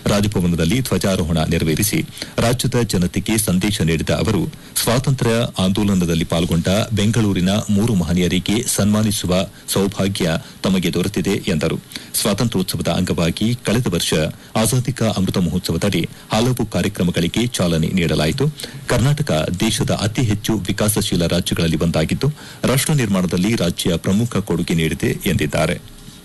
ರಾಜಭವನದಲ್ಲಿ ಧ್ವಜಾರೋಹಣ ನೆರವೇರಿಸಿ ರಾಜ್ಯದ ಜನತೆಗೆ ಸಂದೇಶ ನೀಡಿದ ಅವರು ಸ್ವಾತಂತ್ರ್ಯ ಆಂದೋಲನದಲ್ಲಿ ಪಾಲ್ಗೊಂಡ ಬೆಂಗಳೂರಿನ ಮೂರು ಮಹನೀಯರಿಗೆ ಸನ್ಮಾನಿಸುವ ಸೌಭಾಗ್ಯ ತಮಗೆ ದೊರೆತಿದೆ ಎಂದರು ಸ್ವಾತಂತ್ರ್ಯೋತ್ಸವದ ಅಂಗವಾಗಿ ಕಳೆದ ವರ್ಷ ಆಜಾದಿ ಕಾ ಅಮೃತ ಮಹೋತ್ಸವದಡಿ ಹಲವು ಕಾರ್ಯಕ್ರಮಗಳಿಗೆ ಚಾಲನೆ ನೀಡಲಾಯಿತು ಕರ್ನಾಟಕ ದೇಶದ ಅತಿ ಹೆಚ್ಚು ವಿಕಾಸಶೀಲ ರಾಜ್ಯಗಳಲ್ಲಿ ಒಂದಾಗಿದ್ದು ರಾಷ್ಟ ನಿರ್ಮಾಣದಲ್ಲಿ ರಾಜ್ಯ ಪ್ರಮುಖ ಕೊಡುಗೆ ನೀಡಿದೆ ಎಂದಿದ್ದಾರೆ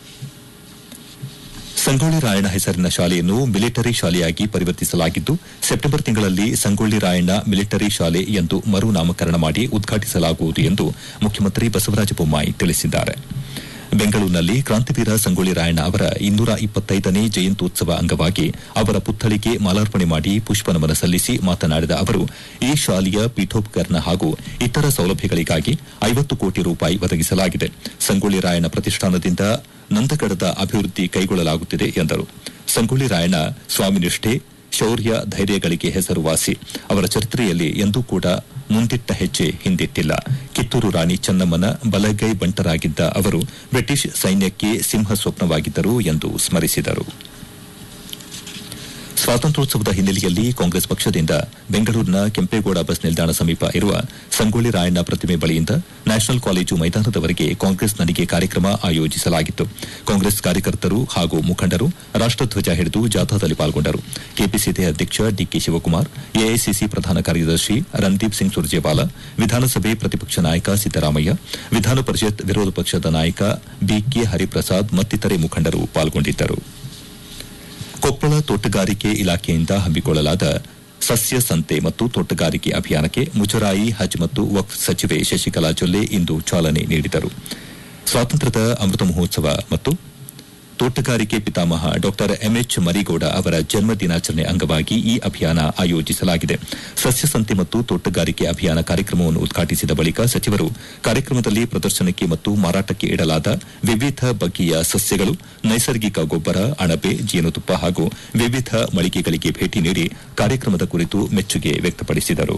ಸಂಗೊಳ್ಳಿ ರಾಯಣ್ಣ ಹೆಸರಿನ ಶಾಲೆಯನ್ನು ಮಿಲಿಟರಿ ಶಾಲೆಯಾಗಿ ಪರಿವರ್ತಿಸಲಾಗಿದ್ದು ಸೆಪ್ಟೆಂಬರ್ ತಿಂಗಳಲ್ಲಿ ಸಂಗೊಳ್ಳಿ ರಾಯಣ್ಣ ಮಿಲಿಟರಿ ಶಾಲೆ ಎಂದು ಮರು ನಾಮಕರಣ ಮಾಡಿ ಉದ್ಘಾಟಿಸಲಾಗುವುದು ಎಂದು ಮುಖ್ಯಮಂತ್ರಿ ಬಸವರಾಜ ಬೊಮ್ಮಾಯಿ ತಿಳಿಸಿದ್ದಾರೆ ಬೆಂಗಳೂರಿನಲ್ಲಿ ಕ್ರಾಂತಿವೀರ ಸಂಗೊಳ್ಳಿ ರಾಯಣ್ಣ ಅವರ ಇನ್ನೂರ ಇಪ್ಪತ್ತೈದನೇ ಜಯಂತ್ಯೋತ್ಸವ ಅಂಗವಾಗಿ ಅವರ ಪುತ್ಥಳಿಗೆ ಮಾಲಾರ್ಪಣೆ ಮಾಡಿ ಪುಷ್ಪನಮನ ಸಲ್ಲಿಸಿ ಮಾತನಾಡಿದ ಅವರು ಈ ಶಾಲೆಯ ಪೀಠೋಪಕರಣ ಹಾಗೂ ಇತರ ಸೌಲಭ್ಯಗಳಿಗಾಗಿ ಐವತ್ತು ಕೋಟಿ ರೂಪಾಯಿ ಒದಗಿಸಲಾಗಿದೆ ಸಂಗೊಳ್ಳಿ ರಾಯಣ್ಣ ಪ್ರತಿಷ್ಠಾನದಿಂದ ನಂದಗಡದ ಅಭಿವೃದ್ಧಿ ಕೈಗೊಳ್ಳಲಾಗುತ್ತಿದೆ ಎಂದರು ಸಂಗೊಳ್ಳಿ ರಾಯಣ್ಣ ಸ್ವಾಮಿನಿಷ್ಠೆ ಶೌರ್ಯ ಧೈರ್ಯಗಳಿಗೆ ಹೆಸರುವಾಸಿ ಅವರ ಚರಿತ್ರೆಯಲ್ಲಿ ಎಂದೂ ಕೂಡ ಮುಂದಿಟ್ಟ ಹೆಜ್ಜೆ ಹಿಂದಿಟ್ಟಿಲ್ಲ ಕಿತ್ತೂರು ರಾಣಿ ಚೆನ್ನಮ್ಮನ ಬಲಗೈ ಬಂಟರಾಗಿದ್ದ ಅವರು ಬ್ರಿಟಿಷ್ ಸೈನ್ಯಕ್ಕೆ ಸಿಂಹ ಸ್ವಪ್ನವಾಗಿದ್ದರು ಎಂದು ಸ್ಮರಿಸಿದರು ಸ್ವಾತಂತ್ರ್ಯೋತ್ಸವದ ಹಿನ್ನೆಲೆಯಲ್ಲಿ ಕಾಂಗ್ರೆಸ್ ಪಕ್ಷದಿಂದ ಬೆಂಗಳೂರಿನ ಕೆಂಪೇಗೌಡ ಬಸ್ ನಿಲ್ದಾಣ ಸಮೀಪ ಇರುವ ಸಂಗೊಳ್ಳಿ ರಾಯಣ್ಣ ಪ್ರತಿಮೆ ಬಳಿಯಿಂದ ನ್ಯಾಷನಲ್ ಕಾಲೇಜು ಮೈದಾನದವರೆಗೆ ಕಾಂಗ್ರೆಸ್ ನಡಿಗೆ ಕಾರ್ಯಕ್ರಮ ಆಯೋಜಿಸಲಾಗಿತ್ತು ಕಾಂಗ್ರೆಸ್ ಕಾರ್ಯಕರ್ತರು ಹಾಗೂ ಮುಖಂಡರು ರಾಷ್ಟಧ್ವಜ ಹಿಡಿದು ಜಾಥಾದಲ್ಲಿ ಪಾಲ್ಗೊಂಡರು ಕೆಪಿಸಿಸಿ ಅಧ್ಯಕ್ಷ ಡಿಕೆ ಶಿವಕುಮಾರ್ ಎಐಸಿಸಿ ಪ್ರಧಾನ ಕಾರ್ಯದರ್ಶಿ ರಣದೀಪ್ ಸಿಂಗ್ ಸುರ್ಜೇವಾಲಾ ವಿಧಾನಸಭೆ ಪ್ರತಿಪಕ್ಷ ನಾಯಕ ಸಿದ್ದರಾಮಯ್ಯ ವಿಧಾನ ಪರಿಷತ್ ವಿರೋಧ ಪಕ್ಷದ ನಾಯಕ ಬಿಕೆ ಹರಿಪ್ರಸಾದ್ ಮತ್ತಿತರೆ ಮುಖಂಡರು ಪಾಲ್ಗೊಂಡಿದ್ದರು ಕೊಪ್ಪಳ ತೋಟಗಾರಿಕೆ ಇಲಾಖೆಯಿಂದ ಹಮ್ಮಿಕೊಳ್ಳಲಾದ ಸಸ್ಯ ಸಂತೆ ಮತ್ತು ತೋಟಗಾರಿಕೆ ಅಭಿಯಾನಕ್ಕೆ ಮುಜರಾಯಿ ಹಜ್ ಮತ್ತು ವಕ್ಫ್ ಸಚಿವೆ ಶಶಿಕಲಾ ಜೊಲ್ಲೆ ಇಂದು ಚಾಲನೆ ನೀಡಿದರು ಸ್ವಾತಂತ್ರ್ಯದ ಅಮೃತ ಮಹೋತ್ಸವ ಮತ್ತು ತೋಟಗಾರಿಕೆ ಪಿತಾಮಹ ಡಾ ಎಂಎಚ್ ಮರಿಗೌಡ ಅವರ ಜನ್ಮ ದಿನಾಚರಣೆ ಅಂಗವಾಗಿ ಈ ಅಭಿಯಾನ ಆಯೋಜಿಸಲಾಗಿದೆ ಸಸ್ಯ ಸಂತೆ ಮತ್ತು ತೋಟಗಾರಿಕೆ ಅಭಿಯಾನ ಕಾರ್ಯಕ್ರಮವನ್ನು ಉದ್ಘಾಟಿಸಿದ ಬಳಿಕ ಸಚಿವರು ಕಾರ್ಯಕ್ರಮದಲ್ಲಿ ಪ್ರದರ್ಶನಕ್ಕೆ ಮತ್ತು ಮಾರಾಟಕ್ಕೆ ಇಡಲಾದ ವಿವಿಧ ಬಗೆಯ ಸಸ್ಯಗಳು ನೈಸರ್ಗಿಕ ಗೊಬ್ಬರ ಅಣಬೆ ಜೇನುತುಪ್ಪ ಹಾಗೂ ವಿವಿಧ ಮಳಿಗೆಗಳಿಗೆ ಭೇಟಿ ನೀಡಿ ಕಾರ್ಯಕ್ರಮದ ಕುರಿತು ಮೆಚ್ಚುಗೆ ವ್ಯಕ್ತಪಡಿಸಿದರು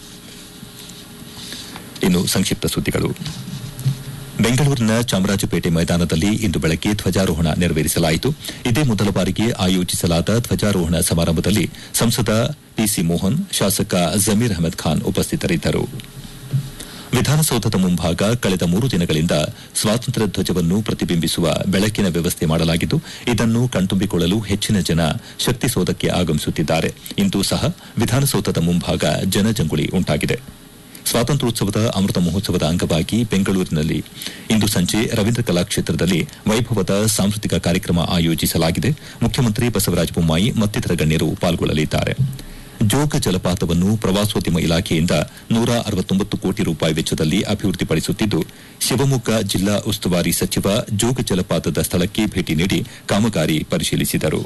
ಇನ್ನು ಸಂಕ್ಷಿಪ್ತ ಸುದ್ದಿಗಳು ಬೆಂಗಳೂರಿನ ಚಾಮರಾಜಪೇಟೆ ಮೈದಾನದಲ್ಲಿ ಇಂದು ಬೆಳಗ್ಗೆ ಧ್ವಜಾರೋಹಣ ನೆರವೇರಿಸಲಾಯಿತು ಇದೇ ಮೊದಲ ಬಾರಿಗೆ ಆಯೋಜಿಸಲಾದ ಧ್ವಜಾರೋಹಣ ಸಮಾರಂಭದಲ್ಲಿ ಸಂಸದ ಪಿಸಿ ಮೋಹನ್ ಶಾಸಕ ಜಮೀರ್ ಅಹಮದ್ ಖಾನ್ ಉಪಸ್ಥಿತರಿದ್ದರು ವಿಧಾನಸೌಧದ ಮುಂಭಾಗ ಕಳೆದ ಮೂರು ದಿನಗಳಿಂದ ಸ್ವಾತಂತ್ರ್ಯ ಧ್ವಜವನ್ನು ಪ್ರತಿಬಿಂಬಿಸುವ ಬೆಳಕಿನ ವ್ಯವಸ್ಥೆ ಮಾಡಲಾಗಿದ್ದು ಇದನ್ನು ಕಣ್ತುಂಬಿಕೊಳ್ಳಲು ಹೆಚ್ಚಿನ ಜನ ಶಕ್ತಿಸೌಧಕ್ಕೆ ಆಗಮಿಸುತ್ತಿದ್ದಾರೆ ಇಂದು ಸಹ ವಿಧಾನಸೌಧದ ಮುಂಭಾಗ ಜನಜಂಗುಳಿ ಉಂಟಾಗಿದೆ ಸ್ವಾತಂತ್ರ್ಯೋತ್ಸವದ ಅಮೃತ ಮಹೋತ್ಸವದ ಅಂಗವಾಗಿ ಬೆಂಗಳೂರಿನಲ್ಲಿ ಇಂದು ಸಂಜೆ ರವೀಂದ್ರ ಕಲಾಕ್ಷೇತ್ರದಲ್ಲಿ ವೈಭವದ ಸಾಂಸ್ಕೃತಿಕ ಕಾರ್ಯಕ್ರಮ ಆಯೋಜಿಸಲಾಗಿದೆ ಮುಖ್ಯಮಂತ್ರಿ ಬಸವರಾಜ ಬೊಮ್ಮಾಯಿ ಮತ್ತಿತರ ಗಣ್ಯರು ಪಾಲ್ಗೊಳ್ಳಲಿದ್ದಾರೆ ಜೋಗ ಜಲಪಾತವನ್ನು ಪ್ರವಾಸೋದ್ಯಮ ಇಲಾಖೆಯಿಂದ ನೂರ ಅರವತ್ತೊಂಬತ್ತು ಕೋಟಿ ರೂಪಾಯಿ ವೆಚ್ಚದಲ್ಲಿ ಅಭಿವೃದ್ಧಿಪಡಿಸುತ್ತಿದ್ದು ಶಿವಮೊಗ್ಗ ಜಿಲ್ಲಾ ಉಸ್ತುವಾರಿ ಸಚಿವ ಜೋಗ ಜಲಪಾತದ ಸ್ಥಳಕ್ಕೆ ಭೇಟಿ ನೀಡಿ ಕಾಮಗಾರಿ ಪರಿಶೀಲಿಸಿದರು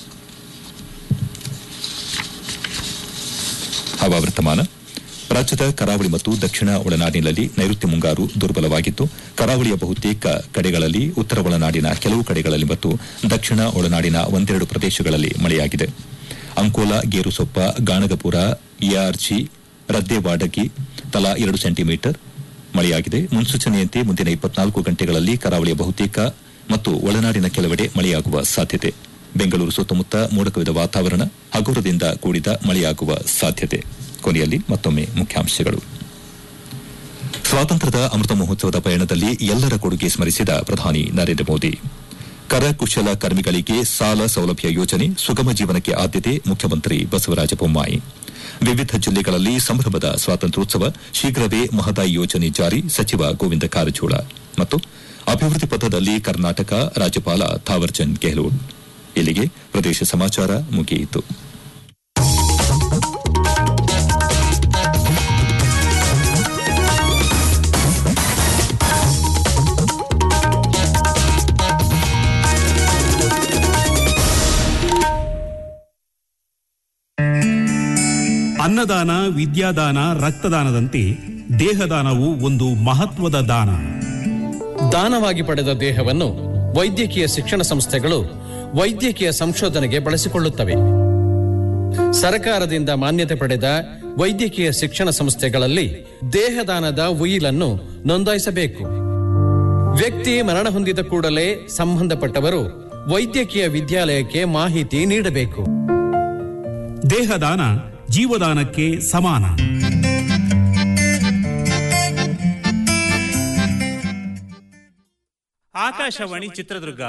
ಹವಾವರ್ತಮಾನ ರಾಜ್ಯದ ಕರಾವಳಿ ಮತ್ತು ದಕ್ಷಿಣ ಒಳನಾಡಿನಲ್ಲಿ ನೈಋತ್ಯ ಮುಂಗಾರು ದುರ್ಬಲವಾಗಿದ್ದು ಕರಾವಳಿಯ ಬಹುತೇಕ ಕಡೆಗಳಲ್ಲಿ ಉತ್ತರ ಒಳನಾಡಿನ ಕೆಲವು ಕಡೆಗಳಲ್ಲಿ ಮತ್ತು ದಕ್ಷಿಣ ಒಳನಾಡಿನ ಒಂದೆರಡು ಪ್ರದೇಶಗಳಲ್ಲಿ ಮಳೆಯಾಗಿದೆ ಅಂಕೋಲಾ ಗೇರುಸೊಪ್ಪ ಗಾಣಗಪುರ ಎಆರ್ಜಿ ರದ್ದೇವಾಡಗಿ ತಲಾ ಎರಡು ಸೆಂಟಿಮೀಟರ್ ಮಳೆಯಾಗಿದೆ ಮುನ್ಸೂಚನೆಯಂತೆ ಮುಂದಿನ ಇಪ್ಪತ್ನಾಲ್ಕು ಗಂಟೆಗಳಲ್ಲಿ ಕರಾವಳಿಯ ಬಹುತೇಕ ಮತ್ತು ಒಳನಾಡಿನ ಕೆಲವೆಡೆ ಮಳೆಯಾಗುವ ಸಾಧ್ಯತೆ ಬೆಂಗಳೂರು ಸುತ್ತಮುತ್ತ ಮೋಡಕವಿದ ವಾತಾವರಣ ಹಗುರದಿಂದ ಕೂಡಿದ ಮಳೆಯಾಗುವ ಸಾಧ್ಯತೆ ಕೊನೆಯಲ್ಲಿ ಮತ್ತೊಮ್ಮೆ ಮುಖ್ಯಾಂಶಗಳು ಸ್ವಾತಂತ್ರ್ಯದ ಅಮೃತ ಮಹೋತ್ಸವದ ಪಯಣದಲ್ಲಿ ಎಲ್ಲರ ಕೊಡುಗೆ ಸ್ಮರಿಸಿದ ಪ್ರಧಾನಿ ನರೇಂದ್ರ ಮೋದಿ ಕರಕುಶಲ ಕರ್ಮಿಗಳಿಗೆ ಸಾಲ ಸೌಲಭ್ಯ ಯೋಜನೆ ಸುಗಮ ಜೀವನಕ್ಕೆ ಆದ್ಯತೆ ಮುಖ್ಯಮಂತ್ರಿ ಬಸವರಾಜ ಬೊಮ್ಮಾಯಿ ವಿವಿಧ ಜಿಲ್ಲೆಗಳಲ್ಲಿ ಸಂಭ್ರಮದ ಸ್ವಾತಂತ್ರ್ಯೋತ್ಸವ ಶೀಘ್ರವೇ ಮಹದಾಯಿ ಯೋಜನೆ ಜಾರಿ ಸಚಿವ ಗೋವಿಂದ ಕಾರಜೋಳ ಮತ್ತು ಅಭಿವೃದ್ಧಿ ಪಥದಲ್ಲಿ ಕರ್ನಾಟಕ ರಾಜ್ಯಪಾಲ ಥಾವರ್ಚಂದ್ ಗೆಹ್ಲೋಟ್ ಇಲ್ಲಿಗೆ ಪ್ರದೇಶ ಸಮಾಚಾರ ಮುಗಿಯಿತು ಅನ್ನದಾನ ವಿದ್ಯಾದಾನ ರಕ್ತದಾನದಂತೆ ದೇಹದಾನವು ಒಂದು ಮಹತ್ವದ ದಾನ ದಾನವಾಗಿ ಪಡೆದ ದೇಹವನ್ನು ವೈದ್ಯಕೀಯ ಶಿಕ್ಷಣ ಸಂಸ್ಥೆಗಳು ವೈದ್ಯಕೀಯ ಸಂಶೋಧನೆಗೆ ಬಳಸಿಕೊಳ್ಳುತ್ತವೆ ಸರ್ಕಾರದಿಂದ ಮಾನ್ಯತೆ ಪಡೆದ ವೈದ್ಯಕೀಯ ಶಿಕ್ಷಣ ಸಂಸ್ಥೆಗಳಲ್ಲಿ ದೇಹದಾನದ ಉಯಿಲನ್ನು ನೋಂದಾಯಿಸಬೇಕು ವ್ಯಕ್ತಿ ಮರಣ ಹೊಂದಿದ ಕೂಡಲೇ ಸಂಬಂಧಪಟ್ಟವರು ವೈದ್ಯಕೀಯ ವಿದ್ಯಾಲಯಕ್ಕೆ ಮಾಹಿತಿ ನೀಡಬೇಕು ದೇಹದಾನ ಜೀವದಾನಕ್ಕೆ ಸಮಾನ ಆಕಾಶವಾಣಿ ಚಿತ್ರದುರ್ಗ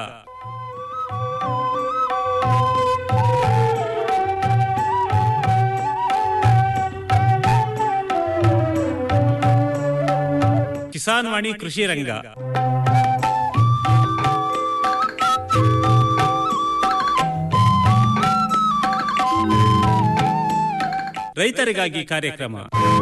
ಕಿಸಾನ್ ವಾಣಿ ಕೃಷಿ ರಂಗ ರೈತರಿಗಾಗಿ ಕಾರ್ಯಕ್ರಮ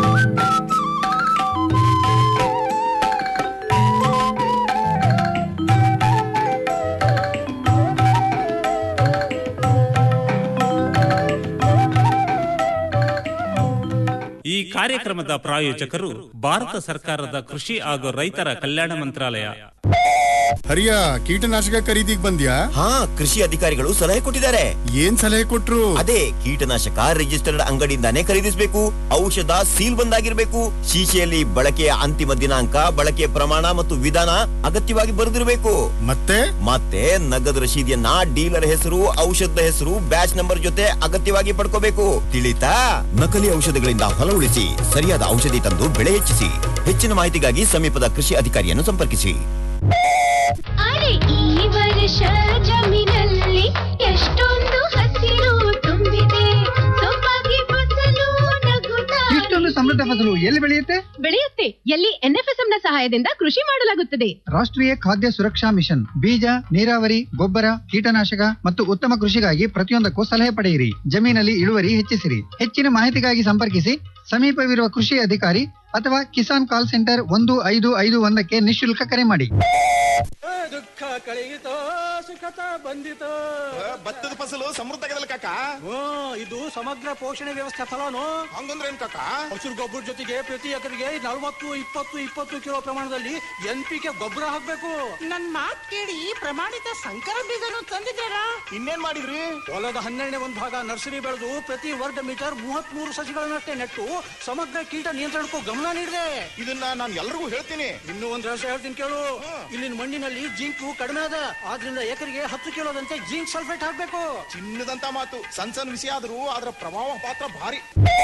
ಈ ಕಾರ್ಯಕ್ರಮದ ಪ್ರಾಯೋಜಕರು ಭಾರತ ಸರ್ಕಾರದ ಕೃಷಿ ಹಾಗೂ ರೈತರ ಕಲ್ಯಾಣ ಮಂತ್ರಾಲಯ ಹರಿಯ ಕೀಟನಾಶಕ ಖರೀದಿಗ್ ಬಂದ್ಯಾ ಹಾ ಕೃಷಿ ಅಧಿಕಾರಿಗಳು ಸಲಹೆ ಕೊಟ್ಟಿದ್ದಾರೆ ಏನ್ ಸಲಹೆ ಕೊಟ್ರು ಅದೇ ಕೀಟನಾಶಕ ರಿಜಿಸ್ಟರ್ಡ್ ಅಂಗಡಿಯಿಂದಾನೇ ಖರೀದಿಸಬೇಕು ಔಷಧ ಸೀಲ್ ಬಂದಾಗಿರ್ಬೇಕು ಶೀಶೆಯಲ್ಲಿ ಬಳಕೆಯ ಅಂತಿಮ ದಿನಾಂಕ ಬಳಕೆಯ ಪ್ರಮಾಣ ಮತ್ತು ವಿಧಾನ ಅಗತ್ಯವಾಗಿ ಬರೆದಿರಬೇಕು ಮತ್ತೆ ಮತ್ತೆ ನಗದು ರಶೀದಿಯನ್ನ ಡೀಲರ್ ಹೆಸರು ಔಷಧದ ಹೆಸರು ಬ್ಯಾಚ್ ನಂಬರ್ ಜೊತೆ ಅಗತ್ಯವಾಗಿ ಪಡ್ಕೋಬೇಕು ತಿಳಿತಾ ನಕಲಿ ಔಷಧಗಳಿಂದ ಹೊಲ ಉಳಿಸಿ ಸರಿಯಾದ ಔಷಧಿ ತಂದು ಬೆಳೆ ಹೆಚ್ಚಿಸಿ ಹೆಚ್ಚಿನ ಮಾಹಿತಿಗಾಗಿ ಸಮೀಪದ ಕೃಷಿ ಅಧಿಕಾರಿಯನ್ನು ಸಂಪರ್ಕಿಸಿ ಅರೆ ಈ ವರ್ಷ ಜಮೀನಲ್ಲಿ ಎಷ್ಟೊಂದು ಹಸಿರು ತುಂಬಿದೆ ಸೊಬಗೆ ಫಸಲು ನಗುತ್ತಾ ಇಷ್ಟೊಂದು ಸಮೃದ್ಧ ಫಸಲು ಎಲ್ಲಿ ಬೆಳೆಯುತ್ತೆ ಬೆಳೆಯುತ್ತೆ ಎಲ್ಲಿ ಎನ್ಎಫ್ಎಸ್ಎಂ ನ ಸಹಾಯದಿಂದ ಕೃಷಿ ಮಾಡಲಾಗುತ್ತದೆ ರಾಷ್ಟ್ರೀಯ ಖಾದ್ಯ ಸುರಕ್ಷಾ ಮಿಷನ್ ಬೀಜ ನೀರಾವರಿ ಗೊಬ್ಬರ ಕೀಟನಾಶಕ ಮತ್ತು ಉತ್ತಮ ಕೃಷಿಗಾಗಿ ಪ್ರತಿಯೊಂದಕ್ಕೂ ಸಲಹೆ ಪಡೆಯಿರಿ ಜಮೀನಲ್ಲಿ ಇಳುವರಿ ಹೆಚ್ಚಿಸಿರಿ ಹೆಚ್ಚಿನ ಮಾಹಿತಿಗಾಗಿ ಸಂಪರ್ಕಿಸಿ ಸಮೀಪವಿರುವ ಕೃಷಿ ಅಧಿಕಾರಿ ಅಥವಾ ಕಿಸಾನ್ ಕಾಲ್ ಸೆಂಟರ್ ಒಂದು ಐದು ಐದು ಒಂದಕ್ಕೆ ನಿಶುಲ್ಕ ಕರೆ ಮಾಡಿ ದುಃಖ ಕಳೆಯಿತೋ ಸುಖತ ಬಂದಿತೋ ಭತ್ತದ ಫಸಲು ಸಮೃದ್ಧ ಕಾಕ ಇದು ಸಮಗ್ರ ಪೋಷಣೆ ವ್ಯವಸ್ಥೆ ಫಲನು ಹಂಗಂದ್ರೆ ಏನ್ ಕಾಕ ಹಸಿರು ಗೊಬ್ಬರ ಜೊತೆಗೆ ಪ್ರತಿ ಎಕರೆಗೆ ನಲವತ್ತು ಇಪ್ಪತ್ತು ಇಪ್ಪತ್ತು ಕಿಲೋ ಪ್ರಮಾಣದಲ್ಲಿ ಎನ್ ಪಿ ಕೆ ಗೊಬ್ಬರ ಹಾಕ್ಬೇಕು ನನ್ ಮಾತ್ ಕೇಳಿ ಪ್ರಮಾಣಿತ ಸಂಕರ ಬೀಜನು ತಂದಿದ್ದೀರಾ ಇನ್ನೇನ್ ಮಾಡಿದ್ರಿ ಹೊಲದ ಹನ್ನೆರಡನೇ ಒಂದು ಭಾಗ ನರ್ಸರಿ ಬೆಳೆದು ಪ್ರತಿ ವರ್ಗ ಮೀಟರ್ ಮೂವತ್ತ್ ಮೂರು ಸಸಿಗಳನ್ನಷ್ಟೇ ನೆಟ್ಟು ಸಮಗ್ರ ಕೀಟ ನಿಯಂತ್ರಣಕ್ಕೂ ಗಮನ ನೀಡಿದೆ ಇದನ್ನ ನಾನು ಎಲ್ರಿಗೂ ಹೇಳ್ತೀನಿ ಇನ್ನೂ ಒಂದ್ ರಹಸ್ಯ ಹೇಳ್ತೀನಿ ಕೇಳು ಇಲ್ಲಿನ ಮಣ್ಣಿನಲ್ಲಿ ಜಿಂಕು ಕಡಿಮೆ ಅದ ಆದ್ರಿಂದ ಎಕರೆಗೆ ಹತ್ತು ಕಿಲೋದಂತೆ ಜಿಂಕ್ ಸಲ್ಫೇಟ್ ಹಾಕ್ಬೇಕು ಚಿನ್ನದಂತ ಮಾತು ಸಣ್ಣ ಸಣ್ಣ ವಿಷಯ ಆದ್ರೂ ಅದರ ಪ್ರಭಾವ ಪಾತ್ರ ಭಾರಿ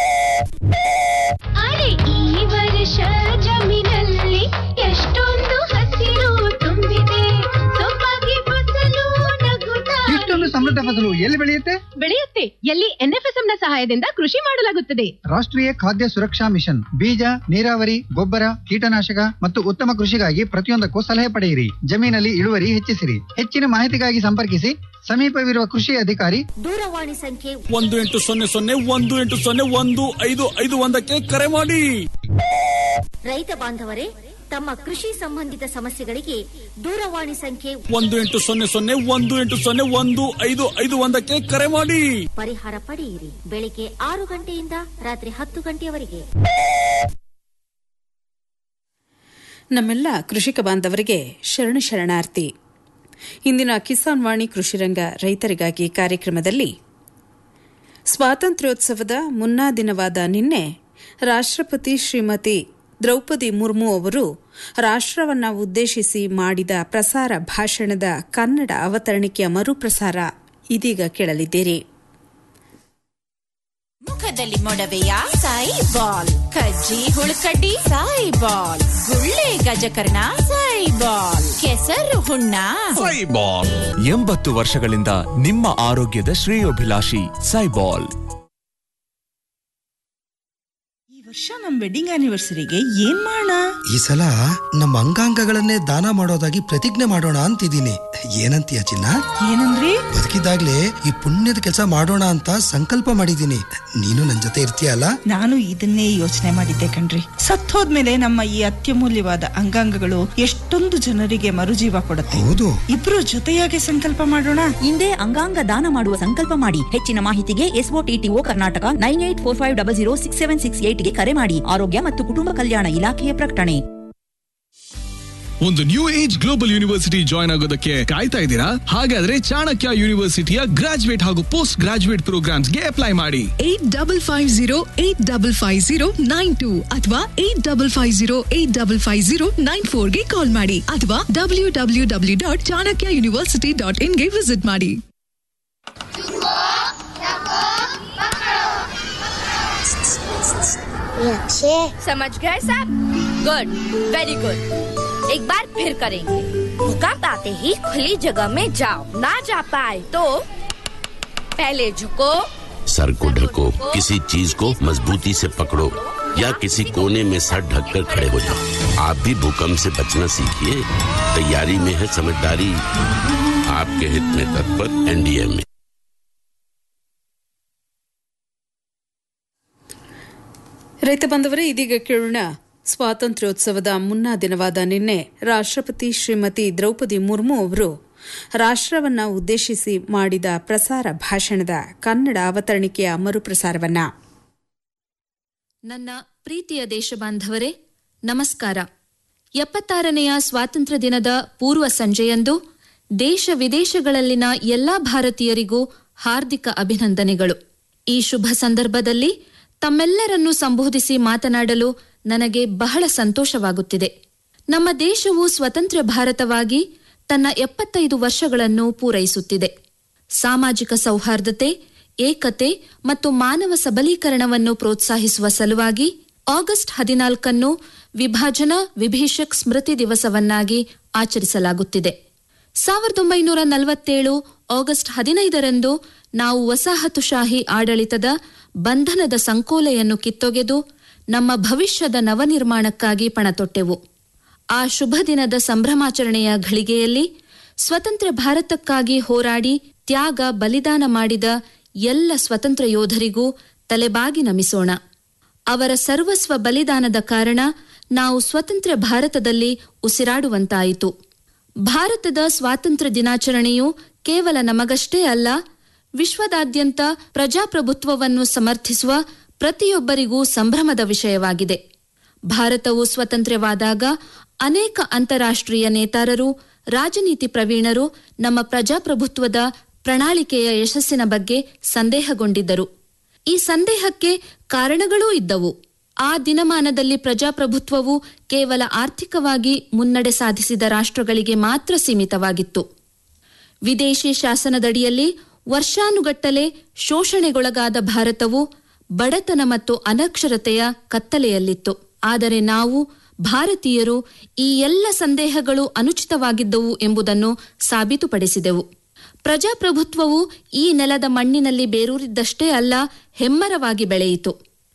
ಅರೆ ಈ ವರ್ಷ ಜಮೀನಲ್ಲಿ ಎಷ್ಟೊಂದು ಹಸಿರು ತುಂಬಿದೆ ಸೊಬಗೆ ಫಸಲು ನಗುತ್ತಾ ಇಷ್ಟೊಂದು ಸಮೃದ್ಧ ಫಸಲು ಎಲ್ಲಿ ಬೆಳೆಯುತ್ತೆ ಬೆಳೆಯುತ್ತೆ ಎಲ್ಲಿ ಎನ್ಎಫ್ಎಸ್ಎಂ ನ ಸಹಾಯದಿಂದ ಕೃಷಿ ಮಾಡಲಾಗುತ್ತದೆ ರಾಷ್ಟ್ರೀಯ ಖಾದ್ಯ ಸುರಕ್ಷಾ ಮಿಷನ್ ಬೀಜ ನೀರಾವರಿ ಗೊಬ್ಬರ ಕೀಟನಾಶಕ ಮತ್ತು ಉತ್ತಮ ಕೃಷಿಗಾಗಿ ಪ್ರತಿಯೊಂದಕ್ಕೂ ಸಲಹೆ ಪಡೆಯಿರಿ ಜಮೀನಲ್ಲಿ ಇಳುವರಿ ಹೆಚ್ಚಿಸಿರಿ ಹೆಚ್ಚಿನ ಮಾಹಿತಿಗಾಗಿ ಸಂಪರ್ಕಿಸಿ ಸಮೀಪವಿರುವ ಕೃಷಿ ಅಧಿಕಾರಿ ದೂರವಾಣಿ ಸಂಖ್ಯೆ ಒಂದು ಎಂಟು ಸೊನ್ನೆ ಸೊನ್ನೆ ಒಂದು ಎಂಟು ಸೊನ್ನೆ ಒಂದು ಐದು ಐದು ಒಂದಕ್ಕೆ ಕರೆ ಮಾಡಿ ರೈತ ಬಾಂಧವರೇ ತಮ್ಮ ಕೃಷಿ ಸಂಬಂಧಿತ ಸಮಸ್ಯೆಗಳಿಗೆ ದೂರವಾಣಿ ಸಂಖ್ಯೆ ಒಂದು ಎಂಟು ಸೊನ್ನೆ ಸೊನ್ನೆ ಒಂದು ಎಂಟು ಸೊನ್ನೆ ಒಂದು ಐದು ಐದು ಒಂದಕ್ಕೆ ಕರೆ ಮಾಡಿ ಪರಿಹಾರ ಪಡೆಯಿರಿ ಬೆಳಿಗ್ಗೆ ಆರು ಗಂಟೆಯಿಂದ ರಾತ್ರಿ ಹತ್ತು ಗಂಟೆಯವರೆಗೆ ನಮ್ಮೆಲ್ಲ ಕೃಷಿಕ ಬಾಂಧವರಿಗೆ ಶರಣ ಶರಣಾರ್ಥಿ ಇಂದಿನ ಕಿಸಾನ್ ವಾಣಿ ಕೃಷಿರಂಗ ರೈತರಿಗಾಗಿ ಕಾರ್ಯಕ್ರಮದಲ್ಲಿ ಸ್ವಾತಂತ್ರ್ಯೋತ್ಸವದ ಮುನ್ನಾ ದಿನವಾದ ನಿನ್ನೆ ರಾಷ್ಟ್ರಪತಿ ಶ್ರೀಮತಿ ದ್ರೌಪದಿ ಮುರ್ಮು ಅವರು ರಾಷ್ಟ್ರವನ್ನ ಉದ್ದೇಶಿಸಿ ಮಾಡಿದ ಪ್ರಸಾರ ಭಾಷಣದ ಕನ್ನಡ ಅವತರಣಿಕೆಯ ಮರುಪ್ರಸಾರ ಇದೀಗ ಕೇಳಲಿದ್ದೀರಿ ಮುಖದಲ್ಲಿ ಮೊಡವೆಯ ಸಾಯಿ ಬಾಲ್ ಕಜ್ಜಿ ಹುಳುಕಡ್ಡಿ ಸಾಯಿ ಬಾಲ್ ಗುಳ್ಳೆ ಗಜಕರ್ಣ ಸಾಯಿ ಬಾಲ್ ಕೆಸರು ಹುಣ್ಣ ಎಂಬತ್ತು ವರ್ಷಗಳಿಂದ ನಿಮ್ಮ ಆರೋಗ್ಯದ ಶ್ರೇಯೋಭಿಲಾಷಿ ಸೈಬಾಲ್ ಈ ವರ್ಷ ನಮ್ ವೆಡ್ಡಿಂಗ್ ಆನಿವರ್ಸರಿಗೆ ಏನ್ ಮಾಡೋಣ ಈ ಸಲ ನಮ್ಮ ಅಂಗಾಂಗಗಳನ್ನೇ ದಾನ ಮಾಡೋದಾಗಿ ಪ್ರತಿಜ್ಞೆ ಮಾಡೋಣ ಅಂತಿದ್ದೀನಿ ಏನಂತೀಯ ಚಿನ್ನ ಏನಂದ್ರಿ ಬದುಕಿದಾಗ್ಲೇ ಈ ಪುಣ್ಯದ ಕೆಲಸ ಮಾಡೋಣ ಅಂತ ಸಂಕಲ್ಪ ಮಾಡಿದ್ದೀನಿ ನೀನು ನನ್ ಜೊತೆ ಇರ್ತೀಯಲ್ಲ ನಾನು ಇದನ್ನೇ ಯೋಚನೆ ಮಾಡಿದ್ದೆ ಕಣ್ರಿ ಸತ್ತೋದ್ಮೇಲೆ ನಮ್ಮ ಈ ಅತ್ಯಮೂಲ್ಯವಾದ ಅಂಗಾಂಗಗಳು ಎಷ್ಟೊಂದು ಜನರಿಗೆ ಮರುಜೀವ ಕೊಡುತ್ತೆ ಹೌದು ಇಬ್ರು ಜೊತೆಯಾಗಿ ಸಂಕಲ್ಪ ಮಾಡೋಣ ಹಿಂದೆ ಅಂಗಾಂಗ ದಾನ ಮಾಡುವ ಸಂಕಲ್ಪ ಮಾಡಿ ಹೆಚ್ಚಿನ ಮಾಹಿತಿಗೆ SOTTO Karnataka nine eight four five double zero six seven six ಏಟ್ಗೆ ಕರೆ ಮಾಡಿ ಆರೋಗ್ಯ ಮತ್ತು ಕುಟುಂಬ ಕಲ್ಯಾಣ ಇಲಾಖೆಯ ಪ್ರಕಟಣೆ ಒಂದು new age global university join ಆಗೋದಕ್ಕೆ ಕಾಯ್ತಾ ಇದ್ದೀರಾ ಹಾಗಾದ್ರೆ ಚಾಣಕ್ಯ ಯೂನಿವರ್ಸಿಟಿಯ ಗ್ರಾಜುಯೇಟ್ ಹಾಗೂ ಪೋಸ್ಟ್ ಗ್ರಾಜುಯೇಟ್ ಪ್ರೋಗ್ರಾಮ್ಸ್ಗೆ ಅಪ್ಲೈ ಮಾಡಿ eight double five zero eight double five zero nine two ಅಥವಾ eight double five zero eight double five zero nine ಫೋರ್ಗೆ ಕಾಲ್ ಮಾಡಿ ಅಥವಾ W W W dot Chanakya university dot ಇನ್ಗೆ ವಿಸಿಟ್ ಮಾಡಿ ये अच्छे समझ गए सब गुड वेरी गुड एक बार फिर करेंगे भूकंप आते ही खुली जगह में जाओ ना जा पाए तो पहले झुको सर को ढको किसी चीज को मजबूती से पकड़ो या किसी कोने में सर ढककर खड़े हो जाओ आप भी भूकंप से बचना सीखिए तैयारी में है समझदारी आपके हित में तत्पर एनडीए में ರೈತ ಬಾಂಧವರೇ ಇದೀಗ ಕೇಳೋಣ ಸ್ವಾತಂತ್ರ್ಯೋತ್ಸವದ ಮುನ್ನಾ ದಿನವಾದ ನಿನ್ನೆ ರಾಷ್ಟ್ರಪತಿ ಶ್ರೀಮತಿ ದ್ರೌಪದಿ ಮುರ್ಮು ಅವರು ರಾಷ್ಟ್ರವನ್ನ ಉದ್ದೇಶಿಸಿ ಮಾಡಿದ ಪ್ರಸಾರ ಭಾಷಣದ ಕನ್ನಡ ಅವತರಣಿಕೆಯ ಮರುಪ್ರಸಾರವನ್ನ ನನ್ನ ಪ್ರೀತಿಯ ದೇಶಬಾಂಧವರೇ ನಮಸ್ಕಾರ ಎಪ್ಪತ್ತಾರನೆಯ ಸ್ವಾತಂತ್ರ್ಯ ದಿನದ ಪೂರ್ವ ಸಂಜೆಯಂದು ದೇಶ ವಿದೇಶಗಳಲ್ಲಿನ ಎಲ್ಲಾ ಭಾರತೀಯರಿಗೂ ಹಾರ್ದಿಕ ಅಭಿನಂದನೆಗಳು ಈ ಶುಭ ಸಂದರ್ಭದಲ್ಲಿ ತಮ್ಮೆಲ್ಲರನ್ನೂ ಸಂಬೋಧಿಸಿ ಮಾತನಾಡಲು ನನಗೆ ಬಹಳ ಸಂತೋಷವಾಗುತ್ತಿದೆ ನಮ್ಮ ದೇಶವು ಸ್ವತಂತ್ರ ಭಾರತವಾಗಿ ತನ್ನ ಎಪ್ಪತ್ತೈದು ವರ್ಷಗಳನ್ನು ಪೂರೈಸುತ್ತಿದೆ ಸಾಮಾಜಿಕ ಸೌಹಾರ್ದತೆ ಏಕತೆ ಮತ್ತು ಮಾನವ ಸಬಲೀಕರಣವನ್ನು ಪ್ರೋತ್ಸಾಹಿಸುವ ಸಲುವಾಗಿ ಆಗಸ್ಟ್ ಹದಿನಾಲ್ಕನ್ನು ವಿಭಾಜನಾ ವಿಭೀಷಕ್ ಸ್ಮೃತಿ ದಿವಸವನ್ನಾಗಿ ಆಚರಿಸಲಾಗುತ್ತಿದೆ ಸಾವಿರದ ಒಂಬೈನೂರ ನಲವತ್ತೇಳು ಆಗಸ್ಟ್ ಹದಿನೈದರಂದು ನಾವು ವಸಾಹತುಶಾಹಿ ಆಡಳಿತದ ಬಂಧನದ ಸಂಕೋಲೆಯನ್ನು ಕಿತ್ತೊಗೆದು ನಮ್ಮ ಭವಿಷ್ಯದ ನವನಿರ್ಮಾಣಕ್ಕಾಗಿ ಪಣತೊಟ್ಟೆವು ಆ ಶುಭ ದಿನದ ಸಂಭ್ರಮಾಚರಣೆಯ ಘಳಿಗೆಯಲ್ಲಿ ಸ್ವತಂತ್ರ ಭಾರತಕ್ಕಾಗಿ ಹೋರಾಡಿ ತ್ಯಾಗ ಬಲಿದಾನ ಮಾಡಿದ ಎಲ್ಲ ಸ್ವತಂತ್ರ ಯೋಧರಿಗೂ ತಲೆಬಾಗಿ ನಮಿಸೋಣ ಅವರ ಸರ್ವಸ್ವ ಬಲಿದಾನದ ಕಾರಣ ನಾವು ಸ್ವತಂತ್ರ ಭಾರತದಲ್ಲಿ ಉಸಿರಾಡುವಂತಾಯಿತು ಭಾರತದ ಸ್ವಾತಂತ್ರ್ಯ ದಿನಾಚರಣೆಯು ಕೇವಲ ನಮಗಷ್ಟೇ ಅಲ್ಲ ವಿಶ್ವದಾದ್ಯಂತ ಪ್ರಜಾಪ್ರಭುತ್ವವನ್ನು ಸಮರ್ಥಿಸುವ ಪ್ರತಿಯೊಬ್ಬರಿಗೂ ಸಂಭ್ರಮದ ವಿಷಯವಾಗಿದೆ ಭಾರತವು ಸ್ವತಂತ್ರವಾದಾಗ ಅನೇಕ ಅಂತಾರಾಷ್ಟ್ರೀಯ ನೇತಾರರು ರಾಜನೀತಿ ಪ್ರವೀಣರು ನಮ್ಮ ಪ್ರಜಾಪ್ರಭುತ್ವದ ಪ್ರಣಾಳಿಕೆಯ ಯಶಸ್ಸಿನ ಬಗ್ಗೆ ಸಂದೇಹಗೊಂಡಿದ್ದರು ಈ ಸಂದೇಹಕ್ಕೆ ಕಾರಣಗಳೂ ಇದ್ದವು ಆ ದಿನಮಾನದಲ್ಲಿ ಪ್ರಜಾಪ್ರಭುತ್ವವು ಕೇವಲ ಆರ್ಥಿಕವಾಗಿ ಮುನ್ನಡೆ ಸಾಧಿಸಿದ ರಾಷ್ಟ್ರಗಳಿಗೆ ಮಾತ್ರ ಸೀಮಿತವಾಗಿತ್ತು ವಿದೇಶಿ ಶಾಸನದಡಿಯಲ್ಲಿ ವರ್ಷಾನುಗಟ್ಟಲೆ ಶೋಷಣೆಗೊಳಗಾದ ಭಾರತವು ಬಡತನ ಮತ್ತು ಅನಕ್ಷರತೆಯ ಕತ್ತಲೆಯಲ್ಲಿತ್ತು ಆದರೆ ನಾವು ಭಾರತೀಯರು ಈ ಎಲ್ಲ ಸಂದೇಹಗಳು ಅನುಚಿತವಾಗಿದ್ದವು ಎಂಬುದನ್ನು ಸಾಬೀತುಪಡಿಸಿದೆವು ಪ್ರಜಾಪ್ರಭುತ್ವವು ಈ ನೆಲದ ಮಣ್ಣಿನಲ್ಲಿ ಬೇರೂರಿದ್ದಷ್ಟೇ ಅಲ್ಲ ಹೆಮ್ಮರವಾಗಿ ಬೆಳೆಯಿತು